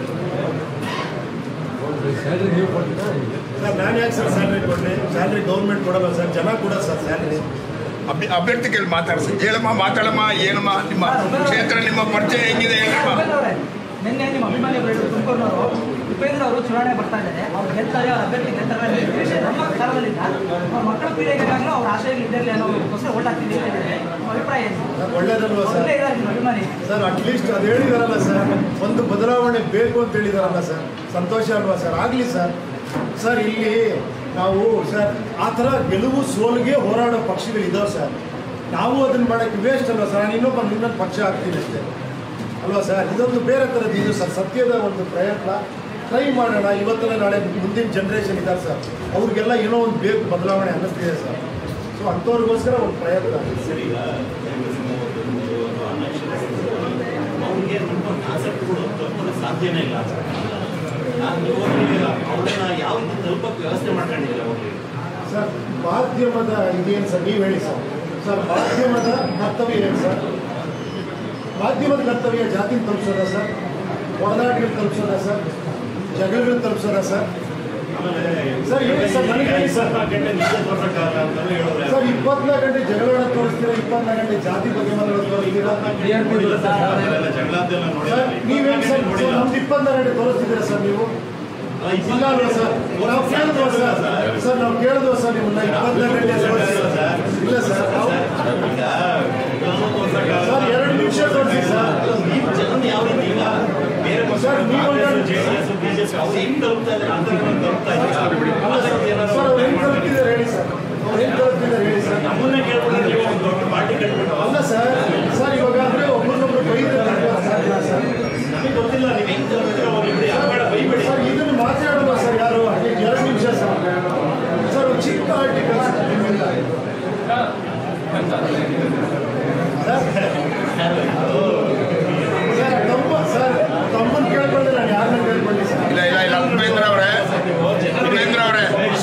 ಸ್ಯಾಲ್ರಿ ನೀವು ಕೊಡ್ತೀರಾ ಸರ್ ನಾನು ಯಾಕೆ ಸರ್ ಸ್ಯಾಲ್ರಿ ಕೊಡಲಿ ಸ್ಯಾಲ್ರಿ ಗೌರ್ಮೆಂಟ್ ಕೊಡಲ್ಲ ಸರ್ ಜನ ಕೂಡ ಸರ್ ಸ್ಯಾಲ್ರಿ ಅಭ್ಯ ಅಭ್ಯರ್ಥಿಗಳು ಮಾತಾಡ್ಸಿ ಹೇಳಮ್ಮ ಮಾತಾಡಮ್ಮ ಏನಮ್ಮ ನಿಮ್ಮ ಕ್ಷೇತ್ರ ನಿಮ್ಮ ಪರಿಚಯ ಹೆಂಗಿದೆ ಹೇಳಮ್ಮ ಉಪೇಂದ್ರ ಅವರೇ, ನಿನ್ನೆ ನಿಮ್ಮ ಅಭಿಮಾನಿಗಳು ಹೇಳಿದ್ರು ತುಮಕೂರಿನವರು ಉಪೇಂದ್ರ ಅವರು ಚುನಾವಣೆ ಬರ್ತಾ ಇದ್ದಾರೆ ಅವ್ರು ಗೆಲ್ತಾರೆ ಅವ್ರ ಅಭ್ಯರ್ಥಿ ಗೆಲ್ತಾರೆ ಅನ್ನೋ ನಿರೀಕ್ಷೆ ನಮ್ಮ ಕಾಲದಲ್ಲಿಲ್ಲ ಅವ್ರ ಮಕ್ಕಳ ಪೀಳಿಗೆಗಾಗಲೂ ಅವ್ರ ಆಶಯಗಳು ಇದ್ದಿರಲಿ ಅನ್ನೋ ಹೊಸ ಓಟ್ ಹಾಕ್ತಿದ್ದೀವಿ ಅಂತ ಹೇಳಿದ್ರೆ ನಿಮ್ಮ ಅಭಿಪ್ರಾಯ ಏನು ಸರ್ ಒಳ್ಳೇದಲ್ವಾ ಸರ್ ಒಳ್ಳೆ ಇದ್ದಾರೆ ನಿಮ್ಮ ಅಭಿಮಾನಿ ಸರ್ ಅಟ್ಲೀಸ್ಟ್ ಅದು ಹೇಳಿದಾರಲ್ಲ ಸರ್ ಒಂದು ಬದಲಾವಣೆ ಬೇಕು ಅಂತ ಹೇಳಿದಾರಲ್ಲ ಸರ್ ಸಂತೋಷ ಅಲ್ವಾ ಸರ್ ಆಗಲಿ ಸರ್ ಸರ್ ಇಲ್ಲಿ ನಾವು ಸರ್ ಆ ಥರ ಗೆಲುವು ಸೋಲಿಗೆ ಹೋರಾಡೋ ಪಕ್ಷಗಳು ಇದಾವೆ ಸರ್ ನಾವು ಅದನ್ನು ಮಾಡೋಕ್ಕೆ ವೇಸ್ಟ್ ಅಲ್ವಾ ಸರ್ ನಾನು ಇನ್ನೊಬ್ಬ ಇನ್ನೊಂದು ಪಕ್ಷ ಆಗ್ತೀನಿ ಅಷ್ಟೇ ಅಲ್ವಾ ಸರ್ ಇದೊಂದು ಬೇರೆ ಥರದ್ದು ಇದು ಸರ್ ಸತ್ಯದ ಒಂದು ಪ್ರಯತ್ನ ಟ್ರೈ ಮಾಡೋಣ ಇವತ್ತಲ್ಲ ನಾಳೆ ಮುಂದಿನ ಜನ್ರೇಷನ್ ಇದ್ದಾರೆ ಸರ್ ಅವ್ರಿಗೆಲ್ಲ ಏನೋ ಒಂದು ಬೇಕು ಬದಲಾವಣೆ ಅನ್ನಿಸ್ತಿದೆ ಸರ್ ಸೊ ಅಂಥವ್ರಿಗೋಸ್ಕರ ಒಂದು ಪ್ರಯತ್ನ ಸರ್ ಈಗ ಅವ್ರಿಗೆ ನಮ್ಮ ಆಸಕ್ತಿಗಳು ತಲುಪಲು ಸಾಧ್ಯನೇ ಇಲ್ಲ ನಾನು ನೀವು ಅವ್ರನ್ನ ಯಾವ ರೀತಿ ತಲುಪಕ್ಕೆ ವ್ಯವಸ್ಥೆ ಮಾಡ್ಕೊಂಡಿದ್ದೀರ ಅವ್ರಿಗೆ ಸರ್ ಮಾಧ್ಯಮದ ಇದೇನು ಸರ್ ನೀವು ಹೇಳಿ ಸರ್ ಸರ್ ಮಾಧ್ಯಮದ ಕರ್ತವ್ಯ ಏನು ಸರ್ ಮಾಧ್ಯಮದ ಕರ್ತವ್ಯ ಜಾತಿ ತಲುಪಿಸೋದ ಸರ್ ಹೊಡೆದಾಟಗಳು ತಲುಪಿಸೋದ ಸರ್ ಜಗಳಗಳು ತಲುಪಿಸೋದ ಸರ್ ಸರ್ ಹೇಳಿ ಸರ್ ನನಗೆ ಹೇಳಿ ಸರ್ ಗಂಟೆ ನಿಜ ತೋರ್ಸಕ್ಕಾಗಲ್ಲ ಅಂತಾನು ಹೇಳೋರೆ ಸರ್ ಇಪ್ಪತ್ನಾಲ್ಕು ಗಂಟೆ ಜಗಳಗಳನ್ನ ತೋರಿಸ್ತೀರಾ ಇಪ್ಪತ್ನಾಲ್ಕು ಗಂಟೆ ಜಾತಿ ಬಗ್ಗೆ ಮಾತಾಡೋದು ತೋರಿಸ್ತೀರಾ ಟಿ ಆರ್ ಪಿ ಇಲ್ಲ ಸರ್, ಅದೆಲ್ಲ ಜಗಳ ಅಂತೆಲ್ಲ ನೋಡಿಲ್ಲ. ಸರ್ ನೀವೇನು ಸರ್ ಇಪ್ಪತ್ನಾಲ್ಕು ನೋಡಿಲ್ಲ. ನಮ್ದು ಇಪ್ಪತ್ನಾಲ್ಕು ಗಂಟೆ ತೋರಿಸ್ತಿದ್ದೀರಾ ಸರ್ ನೀವು ಅಲ್ಲ, ಇಲ್ಲ ಅಲ್ವಾ ಸರ್ ನಾವು ಕೇಳಿದ್ವಾ ಸರ್ ಸರ್ ನಾವು ಕೇಳಿದ್ವಾ ಸರ್ ನಿಮ್ಮನ್ನ ಇಪ್ಪತ್ನಾಲ್ಕು ಗಂಟೆ ತೋರಿಸ್ತೀರಾ ಇಲ್ಲ ಸರ್ ನಾವು ಈಗ ಎಲ್ಲನೂ ತೋರ್ಸಕ್ಕಾಗಲ್ಲ. ಸರ್ ಎರಡು ನಿಮಿಷ ತೋರಿಸಿ ಸರ್ ನೀವು ಜನರನ್ನ ಯಾವ ರೀತಿ ಈಗ ಬೇರೆ ಪಕ್ಷ ಸರ್, ನೀವು ಕಾಂಗ್ರೆಸ್, ಒಂದು- ಜೆಡಿಎಸ್, ಬಿಜೆಪಿ ಅವ್ರು ಹೆಂಗ್ ತಲುಪ್ತಾ ಇದ್ದಾರೆ ಅಂತ ನೀವು ತಲುಪ್ತಾ ಇದ್ದೀರಾ? ಅದಕ್ಕೆ ಏನಾದ್ರು ಸರ್ ಅವ್ರು ಹೆಂಗ್ ತಲುಪ್ತಿದ್ದಾರೆ ಹೇಳಿ ಸರ್ ಅವ್ರು ಹೆಂಗ್ ತಲುಪ್ತಿದ್ದಾರೆ ಹೇಳಿ ಸರ್ ನಮ್ಮನ್ನೇ ಕೇಳ್ಬಿಟ್ಟು ನೀವು ಒಂದು ದೊಡ್ಡ ಪಾರ್ಟಿ ಕಟ್ಬಿಟ್ಟು ಅಲ್ಲ ಸರ್ ಸರ್ ಇವಾಗ ಅಂದ್ರೆ ಒಬ್ಬರನ್ನೊಬ್ರು ಬೈದ್ರೆ ಸಾಧ್ಯ ಸರ್ ನಮಗೆ ಗೊತ್ತಿಲ್ಲ ನೀವು ಹೆಂಗ್ ತಲುಪಿದ್ರೆ ಅವ್ರಿಗೆ ಬೇಡ ಬೈಬೇಡಿ ಸರ್ ಇದನ್ನು ಮಾತಾಡುವ ಸರ್ ಯಾರು ಅಟ್ಲೀಸ್ಟ್ ಎರಡು ನಿಮಿಷ ಸರ್ ಸರ್ ಒಂದು ಚಿಕ್ಕ ಆರ್ಟಿಕಲ್ ಸರ್ ನಿಮ್ಮಿಂದ ಸರ್ ತಮ್ಮ ಸರ್ ತಮ್ಮನ್ನು ಕೇಳ್ಕೊಂಡ್ರೆ ನಾನು ಯಾರನ್ನ ಕೇಳ್ಕೊಳ್ಳಿ ಸರ್ ಇಲ್ಲ ಇಲ್ಲ ಇಲ್ಲ ಉಪೇಂದ್ರ ಅವರೇ ಉಪೇಂದ್ರ ಅವರೇ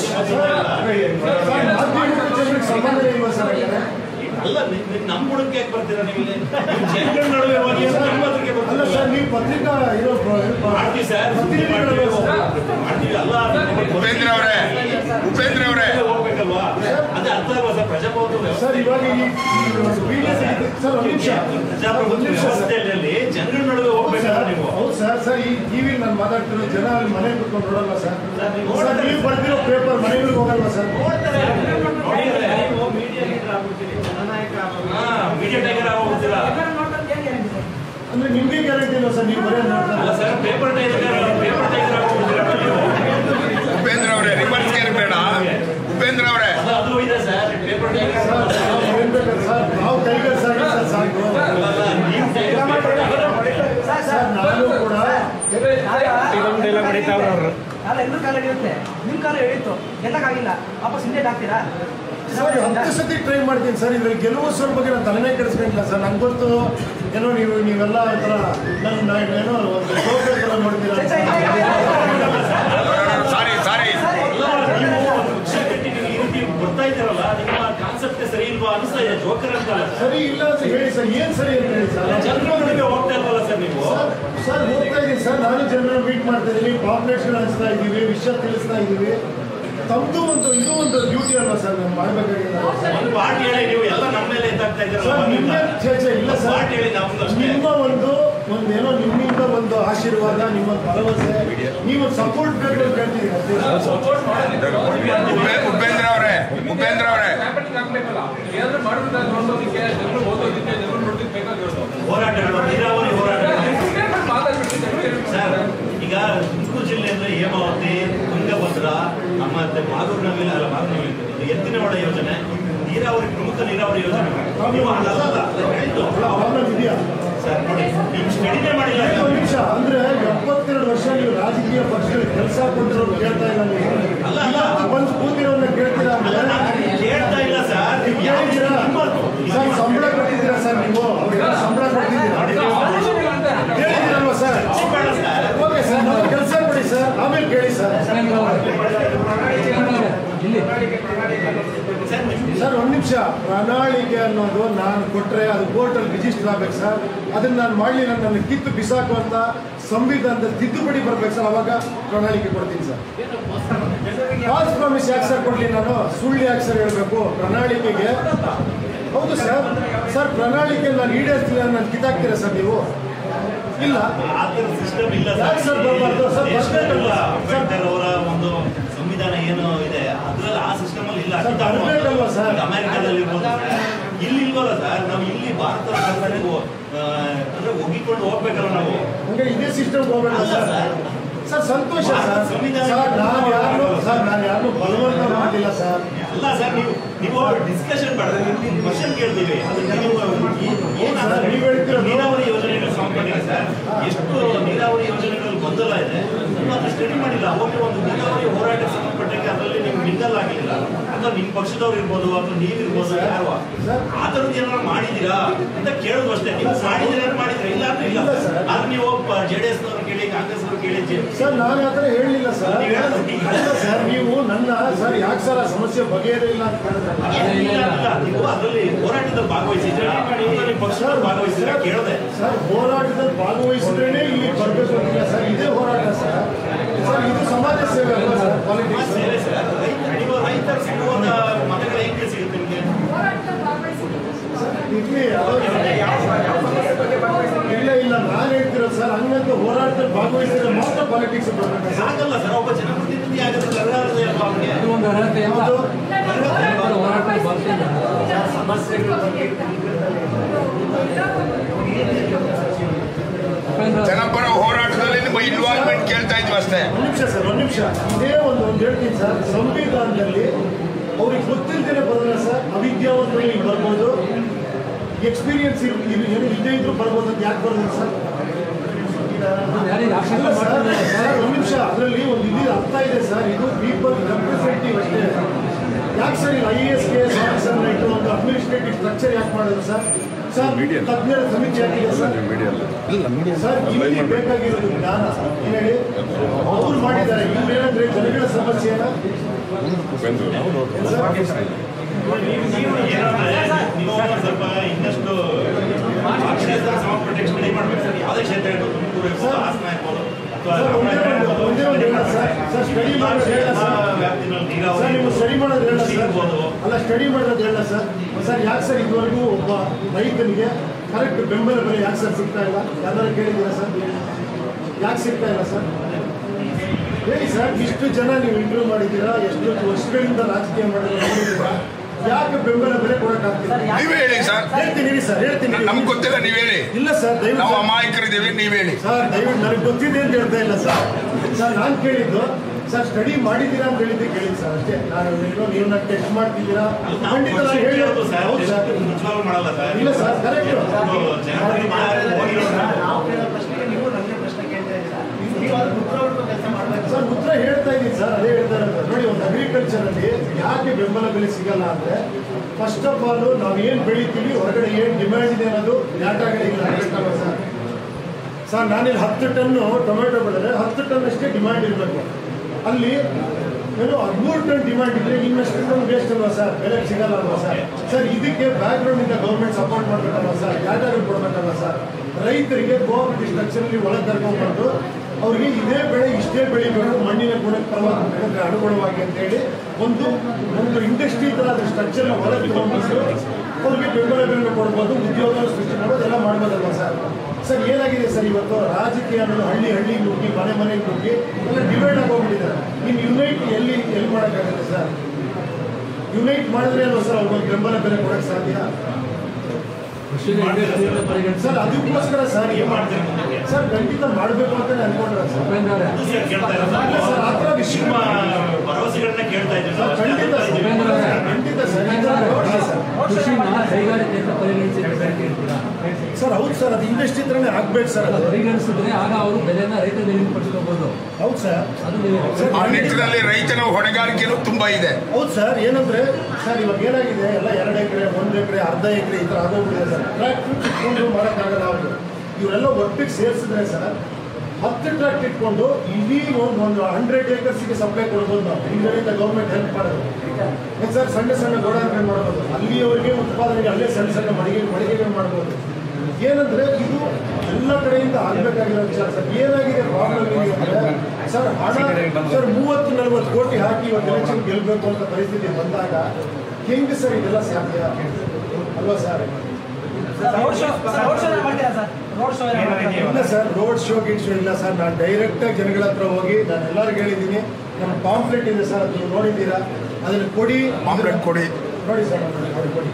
ಸರ್ ಮಾಧ್ಯಮಕ್ಕೂ ಜನರಿಗೆ ಸಂಬಂಧ ಇಲ್ವಾ ಸರ್ ಹಾಗಾದ್ರೆ? ಅಲ್ಲ ನೀವು- ನೀವು ನಮ್ಮ ಬುಡಕ್ಕೆ ಯಾಕೆ ಬರ್ತೀರಾ ನೀವು ಇಲ್ಲಿ ನೀವು ಜನಗಳ ನಡುವೆ ಹೋಗಿ ಅಂತ ನಮ್ಮ ಹತ್ರಕ್ಕೆ ಅಲ್ಲ ಬರ್ತೀರಾ? ಸರ್ ನೀವು ಪತ್ರಿಕಾ ಇರೋ ಮಾಡ್ತೀವಿ ಸರ್ ಪತ್ರಿಕೆಗಳು ಮಾಡ್ತೀವಿ ಅಲ್ಲ ಉಪೇಂದ್ರ ಅವರೇ ಉಪೇಂದ್ರ ಅವರೇ ಹೋಗ್ಬೇಕಲ್ವಾ ಅದೇ ಅರ್ಥ ಅಲ್ವಾ ಸರ್ ಪ್ರಜಾಪ್ರಭುತ್ವ ವ್ಯವಸ್ಥೆ ಸರ್ ಇವಾಗ ಈ BDS ಸರ್ ಒಂದು ನಿಮಿಷ ಒಂದು ಪ್ರಜಾಪ್ರಭುತ್ವ ನಿಮಿಷ ಸರ್ ವ್ಯವಸ್ಥೆಯಲ್ಲಿ ಜನಗಳ ನಡುವೆ ಹೋಗ್ಬೇಕಲ್ಲ ನೀವು ಹೌದು ಸರ್ ಸರ್ ಈ ಟಿವಿಲಿ ನಾನು ಮಾತಾಡ್ತಿರೋ ಜನ ಅಲ್ಲಿ ಮನೆ ಕುತ್ಕೊಂಡು ನೋಡಲ್ವಾ ಸರ್ ಸರ್ ನೀವು ಬರ್ತಿರೋ ಪೇಪರ್ ಮನೆಗಳಿಗೆ ಹೋಗಲ್ವಾ ಸರ್ ಮೀಡಿಯಾ ಟೈಗರ್ ಆಗೋಗ್ತೀರಾ ಅಂದ್ರೆ ನಿಮ್ಗೆ ಗ್ಯಾರಂಟಿ ಇಲ್ಲ ಸರ್ ನೀವು ಬರೀ ನೋಡ್ತಾ ಅಲ್ಲ sir paper tiger paper tiger ಆಗೋಗ್ತೀರಾ ಉಪೇಂದ್ರ ಅವರೇ ರಿವರ್ಸ್ ಗೇರ್ ಬೇಡ ಉಪೇಂದ್ರ ಅವರೇ ಅದು ಅದು ಇದೆ ಸರ್ ಪೇಪರ್ ಟೈಗರ್ ಸರ್ ನಾವು ಏನ್ ಬೇಕಾದ್ರೆ ಸರ್ ನಾವು ಟೈಗರ್ ಸರ್ ಸರ್ ಸಾಕು ನೀವು ಟೈಗರ್ ಸರ್ ನಾನು ಕೂಡ ಕಾಲ ಎಲ್ಲರೂ ಕಾಲ ಹಿಡಿಯುತ್ತೆ ನಿಮ್ಮ ಕಾಲ ಹಿಡಿಯುತ್ತು ಗೆಲ್ಲಕ್ಕಾಗಿಲ್ಲ ವಾಪಸ್ ಹಿಂದೆ ಹಾಕ್ತೀರಾ ಸರ್ ಹತ್ತು ಸತಿ ಟ್ರೈ ಮಾಡ್ತೀನಿ ಸರ್ ಇದ್ರಲ್ಲಿ ಗೆಲುವು ಸೋಲ್ ಬಗ್ಗೆ ನಾನು ತಲೆನೇ ಕೆಡಿಸ್ಕೊಂಡಿಲ್ಲ ಸರ್ ನಂಗೆ ಗೊತ್ತು ಏನೋ ನೀವು ನೀವೆಲ್ಲ ಒಂಥರ ನನ್ನ ಏನೋ ಒಂದು ಸೋಕರ್ ಥರ ನೋಡ್ತೀರಾ ಸಾರಿ ಸಾರಿ ನೀವು ಪಕ್ಷ ಕಟ್ಟಿ ನೀವು ಈ ರೀತಿ ಬರ್ತಾ ಇದ್ದೀರಲ್ಲ ನಿಮ್ಮ ಕಾನ್ಸೆಪ್ಟ್ ಸರಿ ಇಲ್ವಾ ಅನಿಸ್ತಾ ಇದೆ ಜೋಕರ್ ಅಂತ ಅಲ್ಲ ಸರಿ ಇಲ್ಲ ಅಂತ ಹೇಳಿ ಸರ್ ಏನ್ ಸರಿ ಅಂತ ಹೇಳಿ ಸರ್ ಜನರ ನಡುವೆ ಹೋಗ್ತಾ ಇಲ್ವಲ್ಲ ಸರ್ ನೀವು ಸರ್, ಸರ್ ಹೋಗ್ತಾ ಇದ್ದೀನಿ ಸರ್ ನಾನು ಜನರನ್ನ ಮೀಟ್ ಮಾಡ್ತಾ ಇದ್ದೀನಿ ಪಾಂಪ್ಲೆಟ್ಸ್ಗಳು ಹಂಚ್ತಾ ಇದ್ದೀವಿ ವಿಷಯ ತಿಳಿಸ್ತಾ ಇದ್ದೀವಿ ತಮ್ಮದು ಒಂದು ಇದು ಒಂದು ಡ್ಯೂಟಿ ಅಲ್ವಾ ಸರ್ ನಾನು ಮಾಡಬೇಕಾಗಿದೆ ಒಂದು ಪಾರ್ಟಿ ಹೇಳಿ ನೀವು ಎಲ್ಲ ನಮ್ಮ ಮೇಲೆ ಎತ್ತಾಗ್ತಾ ಇದ್ದೀರಲ್ಲ ಸರ್ ನಿಮ್ಮ ಮೊನ್ನೆಯಿಂದ. ಛೇ, ಛೇ, ಇಲ್ಲ ಸರ್ ಪಾರ್ಟಿ ಹೇಳಿ ನಮ್ದು ಅಷ್ಟೇ. ನಿಮ್ಮ ಒಂದು ಒಂದು ಏನೋ ನಿಮ್ಮಿಂದ ಒಂದು ಆಶೀರ್ವಾದ ನಿಮ್ಮ ಒಂದು ಭರವಸೆ ನೀವು ಸಪೋರ್ಟ್ ಬೇಕು ಅಂತ ಕೇಳ್ತೀವಿ ಅಷ್ಟೇ. ಉಪೇ- ಉಪೇಂದ್ರ ಅವರೇ ಉಪೇಂದ್ರ ಅವರೇ ಕ್ಯಾಂಪೇನಿಂಗ್ ಆಗ್ಬೇಕಲ್ಲ ಏನಾದ್ರೂ ಮಾಡೋದನ್ನ ನೋಡೋದಕ್ಕೆ ಜನರು ಓದೋದಕ್ಕೆ ಜನರು ನೋಡೋದಕ್ಕೆ ಬೇಕಾಗಿರೋದು ಹೋರಾಟಗಳು ನೀರಾವರಿ ಹೋರಾಟಗಳು ಮಾತಾಡ್ಬಿಟ್ಟು ಜನರು ಏನು ಸರ್ ಈಗ ತುಮಕೂರು ಜಿಲ್ಲೆ ಅಂದ್ರೆ ಹೇಮಾವತಿ ತುಂಗಭದ್ರಾ ನಮ್ಮ ಮತ್ತೆ ಮಾಗೂರಿನಲ್ಲಿ ಅಲ್ಲ ಮಾಗೂರಿನಲ್ಲಿ ಇದು ಎತ್ತಿನ ಹೊಳೆ ಯೋಜನೆ ಈ ನೀರಾವರಿ ಪ್ರಮುಖ ನೀರಾವರಿ ಯೋಜನೆ ನೀವು ಅದಲ್ಲ ಅದು ಹೇಳಿದ್ದು ಪ್ರಾಬ್ಲಮ್ ಇದೆಯಾ ಸರ್ ನೋಡಿ ನೀವು ಸ್ಟಡಿನೇ ಮಾಡಿಲ್ಲ ಒಂದು ಸರ್. ನಿಮಿಷ ಅಂದ್ರೆ ಎಪ್ಪತ್ತೆರಡು ವರ್ಷ ನೀವು ರಾಜಕೀಯ ಪಕ್ಷದಲ್ಲಿ ಕೆಲಸ ಕೊಟ್ಟಿರೋರು ಕೇಳ್ತಾ ಇಲ್ಲ ನೀವು ಅಲ್ಲ, ಅಲ್ಲ. ಇವತ್ತು ಬಂದು ಕೂತಿರೋನ್ನ ಕೇಳ್ತೀರಾ ಅಲ್ಲ, ಅಂದ್ರೆ ನಾನು ಕೇಳ್ತಾ ಇಲ್ಲ ಸರ್ ನೀವು ನೀವು ಯಾವ ಕೇಳಿದ್ದೀರಾ ನಿಮ್ಮ- ಸರ್ ಸಂಬಳ ಕೊಟ್ಟಿದ್ದೀರಾ ಸರ್ ನೀವು ಅವ್ರಿಗೆ ಸಂಬಳ ಕೊಟ್ಟಿದ್ದೀರಾ ಕೇಳಿದ್ದೀರಲ್ವಾ ಸರ್ ಬೇಡ ಸರ್ ಓಕೆ ಸರ್ ನಾವು ಕೆಲಸ ಕೊಡಿ ಸರ್ ಆಮೇಲೆ ಕೇಳಿ ಸರ್ ಇಲ್ಲಿ ಸರ್ ನೀವು ಸರ್ ಒಂದು ನಿಮಿಷ ಪ್ರಣಾಳಿಕೆ ಅನ್ನೋದು ನಾನು ಕೊಟ್ಟರೆ ಅದು ಕೋರ್ಟಲ್ಲಿ ರಿಜಿಸ್ಟರ್ ಆಗ್ಬೇಕು ಸರ್ ಅದನ್ನ ನಾನು ಮಾಡಲಿಲ್ಲ ನನ್ನ ಕಿತ್ತು ಬಿಸಾಕುವಂತ ಸಂವಿಧಾನದ ತಿದ್ದುಪಡಿ ಬರ್ಬೇಕು ಸರ್ ಅವಾಗ ಪ್ರಣಾಳಿಕೆ ಕೊಡ್ತೀನಿ ಸರ್ ಫಾಲ್ಸ್ ಪ್ರಾಮಿಸ್ ಯಾಕೆ ಸರ್ ಕೊಡ್ಲಿ ನಾನು ಸುಳ್ಳು ಯಾಕೆ ಸರ್ ಹೇಳಬೇಕು ಪ್ರಣಾಳಿಕೆಗೆ ಹೌದು ಸರ್ ಸರ್ ಪ್ರಣಾಳಿಕೆ ನಾನು ಈಡೇರಿಸ್ತೀನಿ ನಾನು ಕಿತ್ತಾಕ್ತೀರಾ ಸರ್ ನೀವು ಇಲ್ಲ ಆ ಥರ ಸಿಸ್ಟಮ್ ಇಲ್ಲ ಯಾಕೆ ಸರ್ ಬರ್ಬಾರ್ದು? ಸರ್ ದೇಶದಲ್ಲ ಬರ್ಬೇಕಲ್ವಾ? ಅಂಬೇಡ್ಕರ್ ಅವರ ಒಂದು ಸಂವಿಧಾನ ಏನು ಇದೆ ಅದ್ರಲ್ಲಿ ಆ ಸಿಸ್ಟಮ್ ಅಲ್ಲಿ ಇಲ್ಲ ಸರ್, ಬರ್ಬೇಕಲ್ವಾ ಸರ್? ಈಗ ಅಮೆರಿಕಾದಲ್ಲಿ ಇರ್ಬೋದು ಸರ್. ಇಲ್ಲಿ ಇಲ್ವಲ್ಲ ಸರ್ ನಾವು ಇಲ್ಲಿ ಭಾರತದ ಸಂವಿಧಾನಕ್ಕೆ ಹೋ- ಆ, ಅಂದ್ರೆ ಒಗ್ಗಿಕೊಂಡು ಹೋಗ್ಬೇಕಲ್ಲ ನಾವು ಹಂಗೆ ಇದೇ ಸಿಸ್ಟಮ್ ಹೋಗ್ಬೇಡ ಅಲ್ಲ ಸರ್ ಸರ್. ಸರ್ ಸಂತೋಷ ಸರ್ ಸಂವಿಧಾನ- ಸರ್ ನಾನು ಯಾರು ಸರ್ ನಾನು ಯಾರು ಬಲವಂತ ಮಾಡಿಲ್ಲ ಸರ್ ಅಲ್ಲ ಸರ್ ನೀವು ನೀವು ಡಿಸ್ಕಷನ್ ಬೇಡ ನೀವು ಕ್ವಶನ್ ಕೇಳ್ತೀವಿ ಅದಕ್ಕೆ ನೀವು ಈ- ಏನಾದ್ರು ಸರ್, ನೀವು ಹೇಳ್ತಿರೋದು- ನೀರಾವರಿ ಯೋಜನೆಗಳು ಸಂಬಂಧಪಟ್ಟಿದೆ ಸರ್ ಎಷ್ಟು ನೀರಾವರಿ ಯೋಜನೆಗಳಲ್ಲಿ ಗೊಂದಲ ಇದೆ ನೀವು ಅದು ಸ್ಟಡಿ ಮಾಡಿಲ್ಲ ಅವಾಗ ಒಂದು ನೀರಾವರಿ ಹೋರಾಟಕ್ಕೆ ಸಂಬಂಧಪಟ್ಟಂಗೆ ಅದರಲ್ಲಿ ನೀವು ಮಿಂಗಲ್ ಆಗಿಲ್ಲ ಅಥವಾ ನಿಮ್ಮ ಪಕ್ಷದವ್ರು ಇರ್ಬೋದು ಅಥವಾ ನೀವಿರ್ಬೋದು ಯಾರು ಸರ್. ಆ ಥರದ್ದು ಏನಾದ್ರು ಮಾಡಿದ್ದೀರಾ ಅಂತ ಕೇಳೋದು ಅಷ್ಟೇ ನೀವು ಮಾಡಿದ್ರೆ ಮಾಡಿದ್ರೆ ಇಲ್ಲ ಅಂದ್ರೆ ಇಲ್ಲ ಇಲ್ಲ ಸರ್. ಆದ್ರೆ ನೀವು ಜೆ ಡಿ ಎಸ್ನವ್ರು ಕೇಳಿ ಕಾಂಗ್ರೆಸ್ ಅವರು ಕೇಳಿ ಜೆ- ಸರ್ ನಾನು ಆ ಥರ ಹೇಳಲಿಲ್ಲ ಸರ್ ನೀವು ಹೇಳೋದು ಈಗ. ಅಲ್ಲ ಸರ್ ನೀವು ನನ್ನ ಸರ್ ಯಾಕೆ ಸರ್ ಆ ಸಮಸ್ಯೆ ಬಗೆಹರಿಲ್ಲ ಅಂತ ಕೇಳಿದ್ರೆ ಇಲ್ಲ, ಇಲ್ಲ, ನೀವು ಅದರಲ್ಲಿ ಹೋರಾಟದಲ್ಲಿ ಭಾಗವಹಿಸಿದ್ರ ನಿಮ್ಮ ಪಕ್ಷದಲ್ಲಿ ಭಾಗವಹಿಸಿದ್ರ ಕೇಳದೆ ಸರ್ ಹೋರಾಟದಲ್ಲಿ ಭಾಗವಹಿಸಿದ್ರೇನೆ ಇಲ್ಲಿ ಬರಬೇಕು ಅಂತಿಲ್ಲ ಸರ್ ಇದೇ ಹೋರಾಟ ಸರ್ ಸರ್ ಇದು ಸಮಾಜ ಸೇವೆ ಅಲ್ವಾ ಸರ್ ಪಾಲಿಟಿಕ್ಸ್ ಸೇವೆ ಸರ್ ರೈತ ನೀವು ರೈತರ ಸಿಗುವಂತ ಮತಗಳು ಹೆಂಗೆ ಸಿಗುತ್ತೆ ನಿಮಗೆ ಹೋರಾಟದಲ್ಲಿ ಭಾಗವಹಿಸಿದ್ರು ಇರ್ಲಿ ಅದು- ಇಲ್ಲ ಇಲ್ಲ ನಾನು ಹೇಳ್ತಿರೋದು ಸರ್ ಹಂಗಂತ ಹೋರಾಟದಲ್ಲಿ ಭಾಗವಹಿಸಿದ್ರೆ ಮಾತ್ರ ಪಾಲಿಟಿಕ್ಸ್ ಬರಬೇಕು ಸರ್ ಆಗಲ್ಲ ಸರ್ ಒಬ್ಬ ಜನಪ್ರತಿನಿಧಿ ಆಗೋದಕ್ಕೆ ಅರ್ಹತೆ ಅಲ್ವಾ ಅವ್ನಿಗೆ ಅದು ಒಂದು ಅರ್ಹತೆ ಅಂತ ಹೌದು. ಉಪೇಂದ್ರ ಜನಪರ ಹೋರಾಟದಲ್ಲಿ ನಿಮ್ಮ ಇನ್ವಾಲ್ವ್ಮೆಂಟ್ ಕೇಳ್ತಾ ಇದ್ವಿ ಅಷ್ಟೇ ಒಂದು ನಿಮಿಷ ಸರ್ ಒಂದು ನಿಮಿಷ ಇದೇ ಒಂದು ಒಂದು ಹೇಳ್ತೀನಿ ಸರ್ ಸಂವಿಧಾನದಲ್ಲಿ ಅವ್ರಿಗೆ ಗೊತ್ತಿಲ್ದೇನೆ ಬರೋಲ್ಲ ಸರ್ ಅವಿದ್ಯಾವಂತರು ಇಲ್ಲಿ ಬರ್ಬೋದು ಎಕ್ಸ್ಪೀರಿಯನ್ಸ್ ಏನು ಇಲ್ಲದೇ ಇದ್ರು ಬರ್ಬೋದು ಅಂತ ಯಾಕೆ ಬರೋದಿಲ್ಲ ಸರ್ ಯಾರಿಗೆ ಆಕ್ಷೇಪ ಅಲ್ಲ ಸರ್ ಮಾಡ್ತಾರೆ ಸರ್ ಒಂದು ನಿಮಿಷ ಅದರಲ್ಲಿ ಒಂದು ಇದು ಅರ್ಥ ಇದೆ ಸರ್ ಇದು ಪೀಪಲ್ ರೆಪ್ರೆಸೆಂಟೇಟಿವ್ ಅಷ್ಟೇ ಯಾಕೆ ಸರ್ ಇಲ್ಲಿ ಐ ಎಸ್ ಕೆ ಎಸ್ ಆಫೀಸರ್ನ ಇಟ್ಟು ಒಂದು ಅಡ್ಮಿನಿಸ್ಟ್ರೇಟಿವ್ ಸ್ಟ್ರಕ್ಚರ್ ಯಾಕೆ ಮಾಡೋದು ಸರ್ ಸರ್ ತಜ್ಞರ ಸಮಿತಿ ಯಾಕಿದೆ ಸರ್ ಸರ್ ಇಲ್ಲಿ ಬೇಕಾಗಿರೋದು ಜ್ಞಾನ ಏನ್ ಹೇಳಿ ಅವ್ರು ಮಾಡಿದ್ದಾರೆ ಇವ್ರೇನಂದ್ರೆ ಜನಗಳ ಸಮಸ್ಯೆನ ಸರ್ ಏನಂದ್ರೆ ನೀವು ಸ್ವಲ್ಪ ಇನ್ನಷ್ಟು ಆ ಕ್ಷೇತ್ರ ಸಂಬಂಧಪಟ್ಟ ಸ್ಟಡಿ ಮಾಡ್ಬೇಕು ಸರ್ ಯಾವುದೇ ಕ್ಷೇತ್ರ ಇರ್ಬೋದು ತುಮಕೂರು ಇರ್ಬೋದು ಹಾಸನ ಇರ್ಬೋದು ಅಥವಾ ಸರ್, ಒಂದೇ ಒಂದು- ಒಂದೇ ಒಂದು ಹೇಳ ಸರ್. ಸರ್, study ಮಾಡೋದು ಹೇಳ ಸರ್. ವ್ಯಾಪ್ತಿನಲ್ಲಿ ಸರ್ ನೀವು ನೀರಾವರಿ ಸ್ಟಡಿ ಮಾಡೋದು ಹೇಳ ಸರ್ ಇರ್ಬೋದು ಅಲ್ಲ ಸ್ಟಡಿ ಮಾಡೋದು ಹೇಳ ಸರ್ ಸರ್ ಯಾಕೆ ಸರ್ ಇದುವರೆಗೂ ಒಬ್ಬ ರೈತನಿಗೆ ಕರೆಕ್ಟ್ ಬೆಂಬಲ ಬೆಲೆ ಯಾಕೆ ಸರ್ ಸಿಗ್ತಾ ಇಲ್ಲ ಯಾವ್ದಾರು ಕೇಳಿದ್ದೀರಾ ಸರ್ ಯಾಕೆ ಸಿಗ್ತಾ ಇಲ್ಲ ಸರ್ ಹೇಳಿ ಸರ್ ಇಷ್ಟು ಜನ ನೀವು ಇಂಟರ್ವ್ಯೂ ಮಾಡಿದ್ದೀರಾ ಎಷ್ಟು ವರ್ಷಗಳಿಂದ ರಾಜಕೀಯ ಮಾಡೋದು ನೋಡಿದ್ದೀರಾ ಯಾಕೆ ಬೆಂಬಲ ಬೆಲೆ ಕೊಡೋಕ್ಕಾಗ್ತಿಲ್ಲ ನೀವೇ ಹೇಳಿ ಸರ್ ಹೇಳ್ತೀನಿ ಇರಿ ಸರ್ ಹೇಳ್ತೀನಿ ನಮ್ಗೆ ಗೊತ್ತಿಲ್ಲ ನೀವ್ ಹೇಳಿ ಇಲ್ಲ ಸರ್ ನಾವು ದಯವಿಟ್ಟು ಅಮಾಯಕರಿದ್ದೀವಿ ನೀವ್ ಹೇಳಿ ಸರ್ ದಯವಿಟ್ಟು ನನಗೆ ಗೊತ್ತಿದೆ ಅಂತ ಹೇಳ್ತಾ ಇಲ್ಲ ಸರ್ ಸರ್ ನಾನು ಕೇಳಿದ್ದು ಸರ್ ಸ್ಟಡಿ ಮಾಡಿದ್ದೀರಾ ಅಂತ ಹೇಳಿದ್ದೆ ಕೇಳಿದ್ದು ಸರ್ ಅಷ್ಟೇ ನಾನು ಏನೋ ನೀವು ನಾನು ಟೆಸ್ಟ್ ಮಾಡ್ತಿದ್ದೀರಾ ಖಂಡಿತ ನಾನು ಹೇಳಿ ಹೌದು ಸರ್ ನಿಜವಾಗ್ಲೂ ಮಾಡಲ್ಲ ಸರ್ ಇಲ್ಲ ಸರ್ ಕರೆಕ್ಟ್ ಜನಪ್ರತಿನಿಧಿ ಹೋಗಿರೋದು ನಾವು ಕೇಳೋ ಪ್ರಶ್ನೆಗೆ ನೀವು ನನಗೆ ಪ್ರಶ್ನೆ ಕೇಳ್ತಾ ಇದ್ದೀರಾ ನೀವು ಅದಕ್ಕೆ ಉತ್ತರ ಹುಡುಕೋ ಕೆಲಸ ಮಾಡಬೇಕು ಸರ್ ಉತ್ತರ ಹೇಳ್ತಾ ಇದ್ದೀನಿ ಸರ್ ಅದೇ ಹೇಳ್ತಾ ಇರೋದು ನೋಡಿ ಒಂದು ಅಗ್ರಿಕಲ್ಚರ್ ಅಲ್ಲಿ ಯಾಕೆ ಬೆಂಬಲ ಬೆಲೆ ಸಿಗಲ್ಲ ಅಂದ್ರೆ ಫಸ್ಟ್ ಆಫ್ ಆಲ್ ನಾವು ಏನು ಬೆಳಿತೀವಿ ಹೊರಗಡೆ ಏನು ಡಿಮ್ಯಾಂಡ್ ಇದೆ ಅನ್ನೋದು ಡಾಟಾಗಳಿಗೆ ಆಗಬೇಕಲ್ವ ಸರ್ ಸರ್ ನಾನಿಲ್ಲಿ ಹತ್ತು ಟನ್ನು ಟೊಮೆಟೊ ಬೆಳೆದ್ರೆ ಹತ್ತು ಟನ್ ಅಷ್ಟೇ ಡಿಮ್ಯಾಂಡ್ ಇರಬೇಕು ಅಲ್ಲಿ ಏನು ಹದಿಮೂರು ಟನ್ ಡಿಮ್ಯಾಂಡ್ ಇದ್ರೆ ಇನ್ನಷ್ಟು ಟನ್ ವೇಸ್ಟ್ ಅಲ್ವಾ ಸರ್ ಬೆಲೆ ಸಿಗಲ್ಲ ಅಲ್ವಾ ಸರ್ ಸರ್ ಇದಕ್ಕೆ ಬ್ಯಾಕ್ಗ್ರೌಂಡ್ ಇಂದ ಗೌರ್ಮೆಂಟ್ ಸಪೋರ್ಟ್ ಮಾಡ್ಬೇಕಲ್ವಾ ಸರ್ ಡಾಟಾಗಳು ಕೊಡ್ಬೇಕಲ್ವಾ ಸರ್ ರೈತರಿಗೆ ಕೋಆಪರೇಟಿವ್ ಸ್ಟ್ರಕ್ಚರಲ್ಲಿ ಒಳಗೆ ಕರ್ಕೊಂಡ್ಬಂದು ಅವ್ರಿಗೆ ಇದೇ ಬೆಳೆ ಇಷ್ಟೇ ಬೆಳಿಬೇಕು ಮಣ್ಣಿನ ಗುಣಕ್ಕೆ ಅನುಗುಣವಾಗಿ ಅಂತ ಹೇಳಿ ಒಂದು ಒಂದು ಇಂಡಸ್ಟ್ರಿ ಥರ ಅದ್ರ ಸ್ಟ್ರಕ್ಚರ್ ಒಳಗೆ ತಗೊಂಡ್ಬಂದು ಅವ್ರಿಗೆ ಬೆಂಬಲ ಬೆಲೆ ಕೊಡ್ಬೋದು ಉದ್ಯೋಗ ಸೃಷ್ಟಿ ಮಾಡೋದು ಎಲ್ಲ ಮಾಡ್ಬೋದಲ್ವಾ ಸರ್ ಸರ್ ಏನಾಗಿದೆ ಸರ್ ಇವತ್ತು ರಾಜಕೀಯ ಅನ್ನೋದು ಹಳ್ಳಿ ಹಳ್ಳಿ ನುಗ್ಗಿ ಮನೆ ಮನೆಗೆ ನುಗ್ಗಿ ಎಲ್ಲ ಡಿವೈಡ್ ಆಗೋಗ್ಬಿಟ್ಟಿದ್ದಾರೆ ಇನ್ನು ಯುನೈಟ್ ಎಲ್ಲಿ ಎಲ್ಲಿ ಮಾಡೋಕ್ಕಾಗುತ್ತೆ ಸರ್ ಯುನೈಟ್ ಮಾಡಿದ್ರೆ ಅಲ್ವಾ ಸರ್ ಅವ್ರಿಗೊಂದು ಬೆಂಬಲ ಬೆಲೆ ಕೊಡೋಕ್ಕೆ ಸಾಧ್ಯ ಕೃಷಿಗೆ ಇಂಡಸ್ಟ್ರಿಯಿಂದ ಪರಿಗಣಿಸಿ ಸರ್ ಅದಕ್ಕೋಸ್ಕರ ಸರ್ ಏನ್ ಮಾಡ್ತೀರಿ ಮುಂದಕ್ಕೆ? ಸರ್ ಖಂಡಿತ ಮಾಡಬೇಕು ಅಂತ ಅನ್ಕೊಂಡ್ರೆ ಸರ್ ಉಪೇಂದ್ರ ಅವರೇ ಅದು ಸರ್ ಕೇಳ್ತಾ ಇರೋದು. ಇಲ್ಲ ಸರ್, ಆ ಥರ ವಿಷಯ ನಿಮ್ಮ ಭರವಸೆಗಳನ್ನ ಕೇಳ್ತಾ ಇದ್ದೀವಿ ಸರ್ ನಾವು ಅಷ್ಟೇ ಖಂಡಿತ ಅನ್ಕೊಳ್ತಾ ಸರ್ ಇದ್ದೀವಿ. ಖಂಡಿತ ಸರ್ ಈ ಥರ ನೋಡಿ ಸರ್ ಸರ್ ಹೌದು ಸರ್ ಅದು ಇಂಡಸ್ಟ್ರಿ ಹತ್ರನೇ ಆಗ್ಬೇಕು ಸರ್ ಅದು ಅದು ಪರಿಗಣಿಸಿದ್ರೆ ಆಗ ಅವರು ಬೆಲೆನ ರೈತ ನಿಗದಿಪಡಿಸ್ಕೋಬಹುದು ಹೌದು ಸರ್ ಅದು ನೀವು ಆ ನಿಟ್ಟಿನಲ್ಲಿ ರೈತನ ಹೊಣೆಗಾರಿಕೆನೂ ತುಂಬಾ ಇದೆ ಹೌದು ಸರ್ ಏನಂದ್ರೆ ಸರ್ ಇವಾಗ ಏನಾಗಿದೆ ಎಲ್ಲ ಎರಡು ಎಕರೆ ಒಂದು ಎಕರೆ ಅರ್ಧ ಎಕರೆ ಈ ಥರ ಆಗೋಗ್ಬಿಟ್ಟಿದೆ ಸರ್ ಟ್ರ್ಯಾಕ್ಟ್ರ್ ಇಟ್ಕೊಂಡು ಮಾಡೋಕ್ಕಾಗಲ್ಲ ಅವರು ಇವರೆಲ್ಲ ಒಟ್ಟಿಗೆ ಸೇರಿಸಿದ್ರೆ ಸರ್ ಹತ್ತು ಟ್ರ್ಯಾಕ್ಟ್ ಇಟ್ಕೊಂಡು ಇಡೀ ಒಂದು ಒಂದು ಹಂಡ್ರೆಡ್ ಏಕರ್ಸ್ಗೆ ಸಪ್ಲೈ ಕೊಡ್ಬೋದು ನಾವು ಇದರಿಂದ ಗೌರ್ಮೆಂಟ್ ಹೆಲ್ಪ್ ಮಾಡೋದು ಮತ್ತೆ ಸರ್ ಸಣ್ಣ ಸಣ್ಣ ಗೋಡಾನ್ಗಳು ಮಾಡ್ಬೋದು ಅಲ್ಲಿಯವರೆಗೆ ಉತ್ಪಾದನೆಗೆ ಅಲ್ಲೇ ಸಣ್ಣ ಸಣ್ಣ ಮಳಿಗೆ ಮಳಿಗೆಗಳು ಮಾಡ್ಬೋದು ಏನಂದ್ರೆ ಇದು ಎಲ್ಲ ಕಡೆಯಿಂದ ಆಗ್ಬೇಕಾಗಿರೋ ವಿಚಾರ ಸರ್ ಏನಾಗಿದೆ ಪ್ರಾಬ್ಲಮ್ ಅಂದರೆ ಸರ್ ಹಣ ಸರ್ ಮೂವತ್ತು ನಲ್ವತ್ತು ಕೋಟಿ ಹಾಕಿ ಇವತ್ತು ಎಲೆಕ್ಷನ್ ಗೆಲ್ಲಬೇಕು ಅಂತ ಪರಿಸ್ಥಿತಿ ಬಂದಾಗ ಹೆಂಗೆ ಸರ್ ಇದೆಲ್ಲ ಸಾಧ್ಯ ಅಲ್ವಾ sir road show road show ಮಾಡ್ತೀರಾ ಸರ್ ರೋಡ್ ಶೋ ಇಲ್ಲ ಸರ್ ರೋಡ್ ಶೋ ಗಿಡ್ ಶೋ ಇಲ್ಲ ಸರ್ ನಾನು ಡೈರೆಕ್ಟಾಗಿ ಜನಗಳ ಹತ್ರ ಹೋಗಿ ನಾನು ಎಲ್ಲರಿಗೂ ಹೇಳಿದ್ದೀನಿ ನಮ್ಮ ಪಾಂಪ್ಲೆಟ್ ಇದೆ ಸರ್ ಅದು ನೀವು ನೋಡಿದ್ದೀರಾ ಅದನ್ನು ಕೊಡಿ ಪಾಂಪ್ಲೆಟ್ ಕೊಡಿ ನೋಡಿ ಸರ್ ಅದು ಕೊಡಿ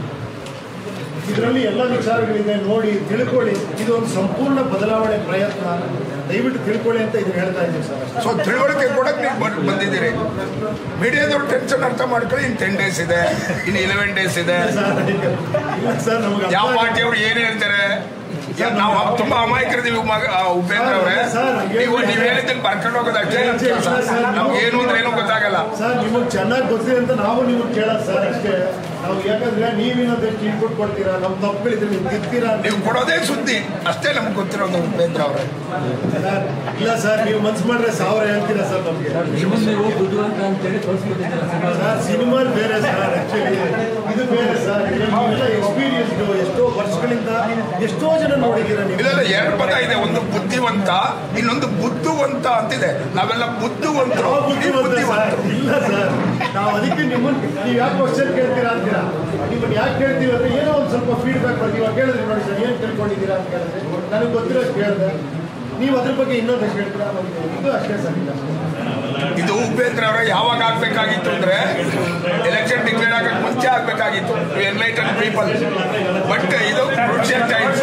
ಇದರಲ್ಲಿ ಎಲ್ಲ ವಿಚಾರಗಳಿದೆ ನೋಡಿ ತಿಳ್ಕೊಳ್ಳಿ ಇದು ಒಂದು ಸಂಪೂರ್ಣ ಬದಲಾವಣೆ ಪ್ರಯತ್ನ ದಯವಿಟ್ಟು ತಿಳ್ಕೊಳ್ಳಿ ಅಂತ ಇದನ್ನ ಹೇಳ್ತಾ ಇದ್ದೀನಿ ಸರ್ ಅಷ್ಟೇ. ಸೊ ತಿಳುವಳಿಕೆ ಕೊಡಕ್ಕೆ ನೀವು ಬಂದ್- ಬಂದಿದ್ದೀರಿ ಮೀಡಿಯಾದವ್ರು ಟೆನ್ಷನ್ ಅರ್ಥ ಮಾಡ್ಕೊಳ್ಳಿ ಇನ್ನು ಟೆನ್ ಡೇಸ್ ಇದೆ ಇನ್ನು ಇಲೆವೆನ್ ಡೇಸ್ ಇದೆ ಸರ್, ಇಲ್ಲ ಸರ್ ನಮ್ಗೆ ಅರ್ಥ ಯಾವ ಆಗಿದೆ. ಪಾರ್ಟಿಯವರು ಏನು ಹೇಳ್ತಾರೆ ಯಾ- ನಾವು ತುಂಬಾ ಅಮಾಯಕರಿದ್ದೀವಿ ಉಮ- ಆ, ಉಪೇಂದ್ರ ಅವರೇ ಸರ್, ನೀವು ನೀವು ಹೇಳಿದ್ದನ್ನು ಬರ್ಕೊಂಡು ಹೋಗೋದು ಅಷ್ಟೇ ನಮ್ಮ ಕೆಲಸ ನಮ್ಗೆ ಏನು ಅಂದ್ರೆ ಏನೂ ಗೊತ್ತಾಗಲ್ಲ ಸರ್ ನಿಮಗೆ ಚೆನ್ನಾಗಿ ಗೊತ್ತಿದೆ ಅಂತ ನಾವು ನಿಮಗೆ ಕೇಳೋದು ಸರ್ ಅಷ್ಟೇ ನಾವು ಯಾಕಂದ್ರೆ ನೀವಿನದಷ್ಟು ಇನ್ಪುಟ್ ಕೊಡ್ತೀರಾ ನಮ್ಮ ತಪ್ಪುಗಳಿದ್ರೆ ನೀವು ತಿರ್ತೀರಾ ಅಂತ ನೀವು ಕೊಡೋದೇ ಸುದ್ದಿ ಅಷ್ಟೇ ನಮ್ಗೆ ಗೊತ್ತಿರೋದು ಉಪೇಂದ್ರ ಅವರೇ ಸರ್, ಇಲ್ಲ ಸರ್ ನೀವು ಮನ್ಸು ಮಾಡಿದ್ರೆ ಸಾವಿರ ಹೇಳ್ತೀರಾ ಸರ್ ನಮಗೆ ನಿಮ್ಮನ್ನು ನೀವು ಬುದ್ಧಿವಂತ ಅಂತೇಳಿ ತೋರಿಸ್ಬಿಟ್ಟಿದ್ದೀರಾ ಸಿನಿಮಾ ಸರ್ ಸಿನಿಮಾ ಬೇರೆ ಸರ್ ಆಕ್ಚುಲಿ ಇದು ಬೇರೆ ಸರ್ ನೀವೆಲ್ಲ ಎಕ್ಸ್ಪೀರಿಯನ್ಸ್ ಎಷ್ಟೋ ವರ್ಷಗಳಿಂದ ಎಷ್ಟೋ ಜನ ನೋಡಿದ್ದೀರಾ ನೀವು ಇಲ್ಲ ಎರಡು ಪದ ಇದೆ ಒಂದು ಬುದ್ಧಿವಂತ ಇನ್ನೊಂದು ಬುದ್ಧಿವಂತ ಅಂತಿದೆ ನಾವೆಲ್ಲ ಬುದ್ಧಿವಂತರು ನಾವು ನೀವು ಬುದ್ಧಿವಂತ ಸರ್ ಬುದ್ಧಿವಂತರು ಇಲ್ಲ ಸರ್ ನಾವು ಅದಕ್ಕೆ ನಿಮ್ಮನ್ನ ನೀವು ಯಾಕೆ ಕ್ವಶನ್ ಕೇಳ್ತೀರಾ ಅಂತೀರಾ ನಿಮ್ಮನ್ನ ಯಾಕೆ ಕೇಳ್ತೀವಿ ಅಂದ್ರೆ ಏನೋ ಒಂದು ಸ್ವಲ್ಪ ಫೀಡ್ಬ್ಯಾಕ್ ಬರ್ತೀವಿ ಇವಾಗ ಕೇಳಿದ್ರಿ ನೋಡಿ ಸರ್ ಏನು ತಿಳ್ಕೊಂಡಿದ್ದೀರಾ ಅಂತ ಕೇಳಿದ್ರೆ ನನಗೆ ಗೊತ್ತಿರೋಷ್ಟು ಕೇಳಿದೆ ನೀವು ಅದ್ರ ಬಗ್ಗೆ ಇನ್ನೊಂದಷ್ಟು ಹೇಳ್ತೀರಾ ನಮ್ಗೆ ಇದು ಅಷ್ಟೇ ಸರ್ ಇಲ್ಲ ಇದು ಉಪೇಂದ್ರ ಅವರ ಯಾವಾಗ ಆಗ್ಬೇಕಾಗಿತ್ತು ಅಂದ್ರೆ ಎಲೆಕ್ಷನ್ ಡಿಕ್ಲೇರ್ ಆಗಕ್ಕೆ ಮುಂಚೆ ಆಗ್ಬೇಕಾಗಿತ್ತು ಟು ಎನ್ಲೈಟನ್ ಪೀಪಲ್ ಬಟ್ ಇದು ಕ್ರೂಷಿಯಲ್ ಟೈಮ್ಸ್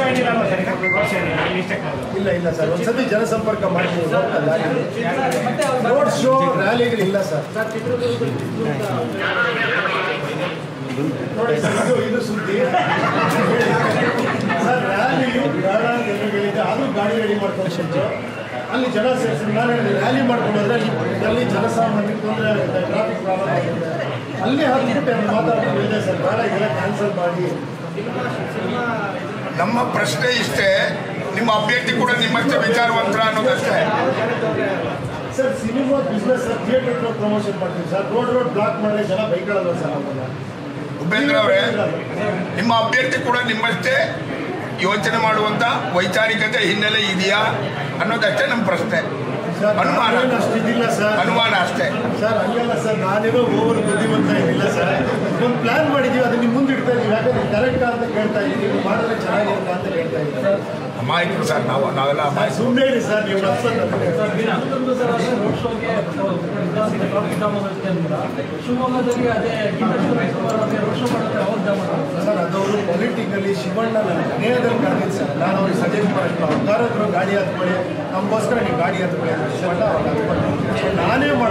ಇಲ್ಲ ಇಲ್ಲ ಸರ್ ಒಂದ್ಸತಿ ಜನಸಂಪರ್ಕ ಮಾಡ್ತೀವಿ ಮತ್ತೆ ಅವ್ರು ರೋಡ್ ಶೋ ರ್ಯಾಲಿಗಳು ಇಲ್ಲ ಸರ್ ನೋಡಿ ಸರ್ ಇದು ಇದು ಸುದ್ದಿ ಸರ್ ರ್ಯಾಲಿಯು ಬೇಡ ಅಂತ ಎಲ್ಲರೂ ಹೇಳಿದ್ದೆ ಆದರೂ ಗಾಡಿ ರೆಡಿ ಮಾಡ್ಕೊಂಡು ಅಲ್ಲಿ ಜನ ಸೇರಿಸಿ ನಾನು ಹೇಳಿದೆ ರ್ಯಾಲಿ ಮಾಡ್ಕೊಂಡು ಹೋದ್ರೆ ಅಲ್ಲಿ ಅಲ್ಲಿ ಜನಸಾಮಾನ್ಯರಿಗೆ ತೊಂದರೆ ಆಗುತ್ತೆ ಟ್ರಾಫಿಕ್ ಪ್ರಾಬ್ಲಮ್ ಆಗುತ್ತೆ ಅಲ್ಲಿ ಹಾಕ್ಬಿಟ್ಟು ಅಲ್ಲಿ ಮಾತಾಡ್ಕೊಂಡು ಇದೆ ಸರ್ ಬೇಡ ಇದೆಲ್ಲ ಕ್ಯಾನ್ಸಲ್ ಮಾಡಿ ನಮ್ಮ ಪ್ರಶ್ನೆ ಇಷ್ಟೇ ನಿಮ್ಮ ಅಭ್ಯರ್ಥಿ ಕೂಡ ನಿಮ್ಮಷ್ಟೇ ವಿಚಾರವಂತರ ಅನ್ನೋದಷ್ಟೇ sir cinema business sir theatre promotion ಮಾಡ್ತೀವಿ ಸರ್ ರೋಡ್ ರೋಡ್ ಬ್ಲಾಕ್ ಮಾಡಿದ್ರೆ ಜನ ಬೈಕೊಳ್ಳಲ್ಲ ಸರ್ ನಮ್ಮನ್ನ ಉಪೇಂದ್ರ ಅವರೇ ನಿಮ್ಮ ಅಭ್ಯರ್ಥಿ ಕೂಡ ನಿಮ್ಮಷ್ಟೇ ಯೋಚನೆ ಮಾಡುವಂತ ವೈಚಾರಿಕತೆ ಹಿನ್ನೆಲೆ ಇದೆಯಾ ಅನ್ನೋದಷ್ಟೇ ನಮ್ಮ ಪ್ರಶ್ನೆ ಸರ್ ಅನುಮಾನ ನಾನೇನು ಅಷ್ಟಿದಿಲ್ಲ ಸರ್ ಅನುಮಾನ ಅಷ್ಟೇ ಸರ್ ಹಂಗಲ್ಲ ಸರ್ ನಾನೇನೋ ಓವರ್ ಬುದ್ಧಿವಂತ ಏನಿಲ್ಲ ಸರ್ ಒಂದು ಪ್ಲಾನ್ ಮಾಡಿದ್ದೀವಿ ಅದನ್ನ ನಿಮ್ಮ ಮುಂದೆ ಇಡ್ತಾ ಇದೀವಿ ಯಾಕಂದ್ರೆ ಕರೆಕ್ಟ್ ಅಂತ ಕೇಳ್ತಾ ಇದ್ದೀವಿ ನೀವು ಮಾಡಿದ್ರೆ ಚೆನ್ನಾಗಿರುತ್ತೆ ಅಂತ ಕೇಳ್ತಾ ಇದ್ದೀವಿ ಅಮಾಯಕರು ಸರ್ ನಾವು ನಾವೆಲ್ಲ ಅಮಾಯಕರು ಸುಮ್ಮನೆ ಇರಿ ಸರ್ ನೀವು ನಡ್ಸೋದು ರೋಡ್ ಶೋಗೆ ಶಿವಮೊಗ್ಗದಲ್ಲಿ ಅದೇ ರೋಡ್ ಶೋ ಮಾಡೋಕ್ಕೆ ಅವಾಗ್ದ ಮಾಡೋದು ಸರ್ ಅದವರು ಪೊಲಿಟಿಕಲಿ ಶಿವಣ್ಣ ನನ್ನ ನೇರದಲ್ಲಿ ಕರೆದಿದ್ದು ಸರ್ ನಾನು ಅವ್ರಿಗೆ ಸಜೆಸ್ಟ್ ಮಾಡಿದ್ದು ಅವ್ರು ಗಾಡಿ ಹತ್ಕೊಳ್ಳಿ ನಮಗೋಸ್ಕರ ನೀವು ಗಾಡಿ ಹತ್ಕೊಳ್ಳಿ ಅಂತ ಶಿವಣ್ಣ ಅವ್ರಿಗೆ ಹತ್ಕೊಂಡು ನಾನೇ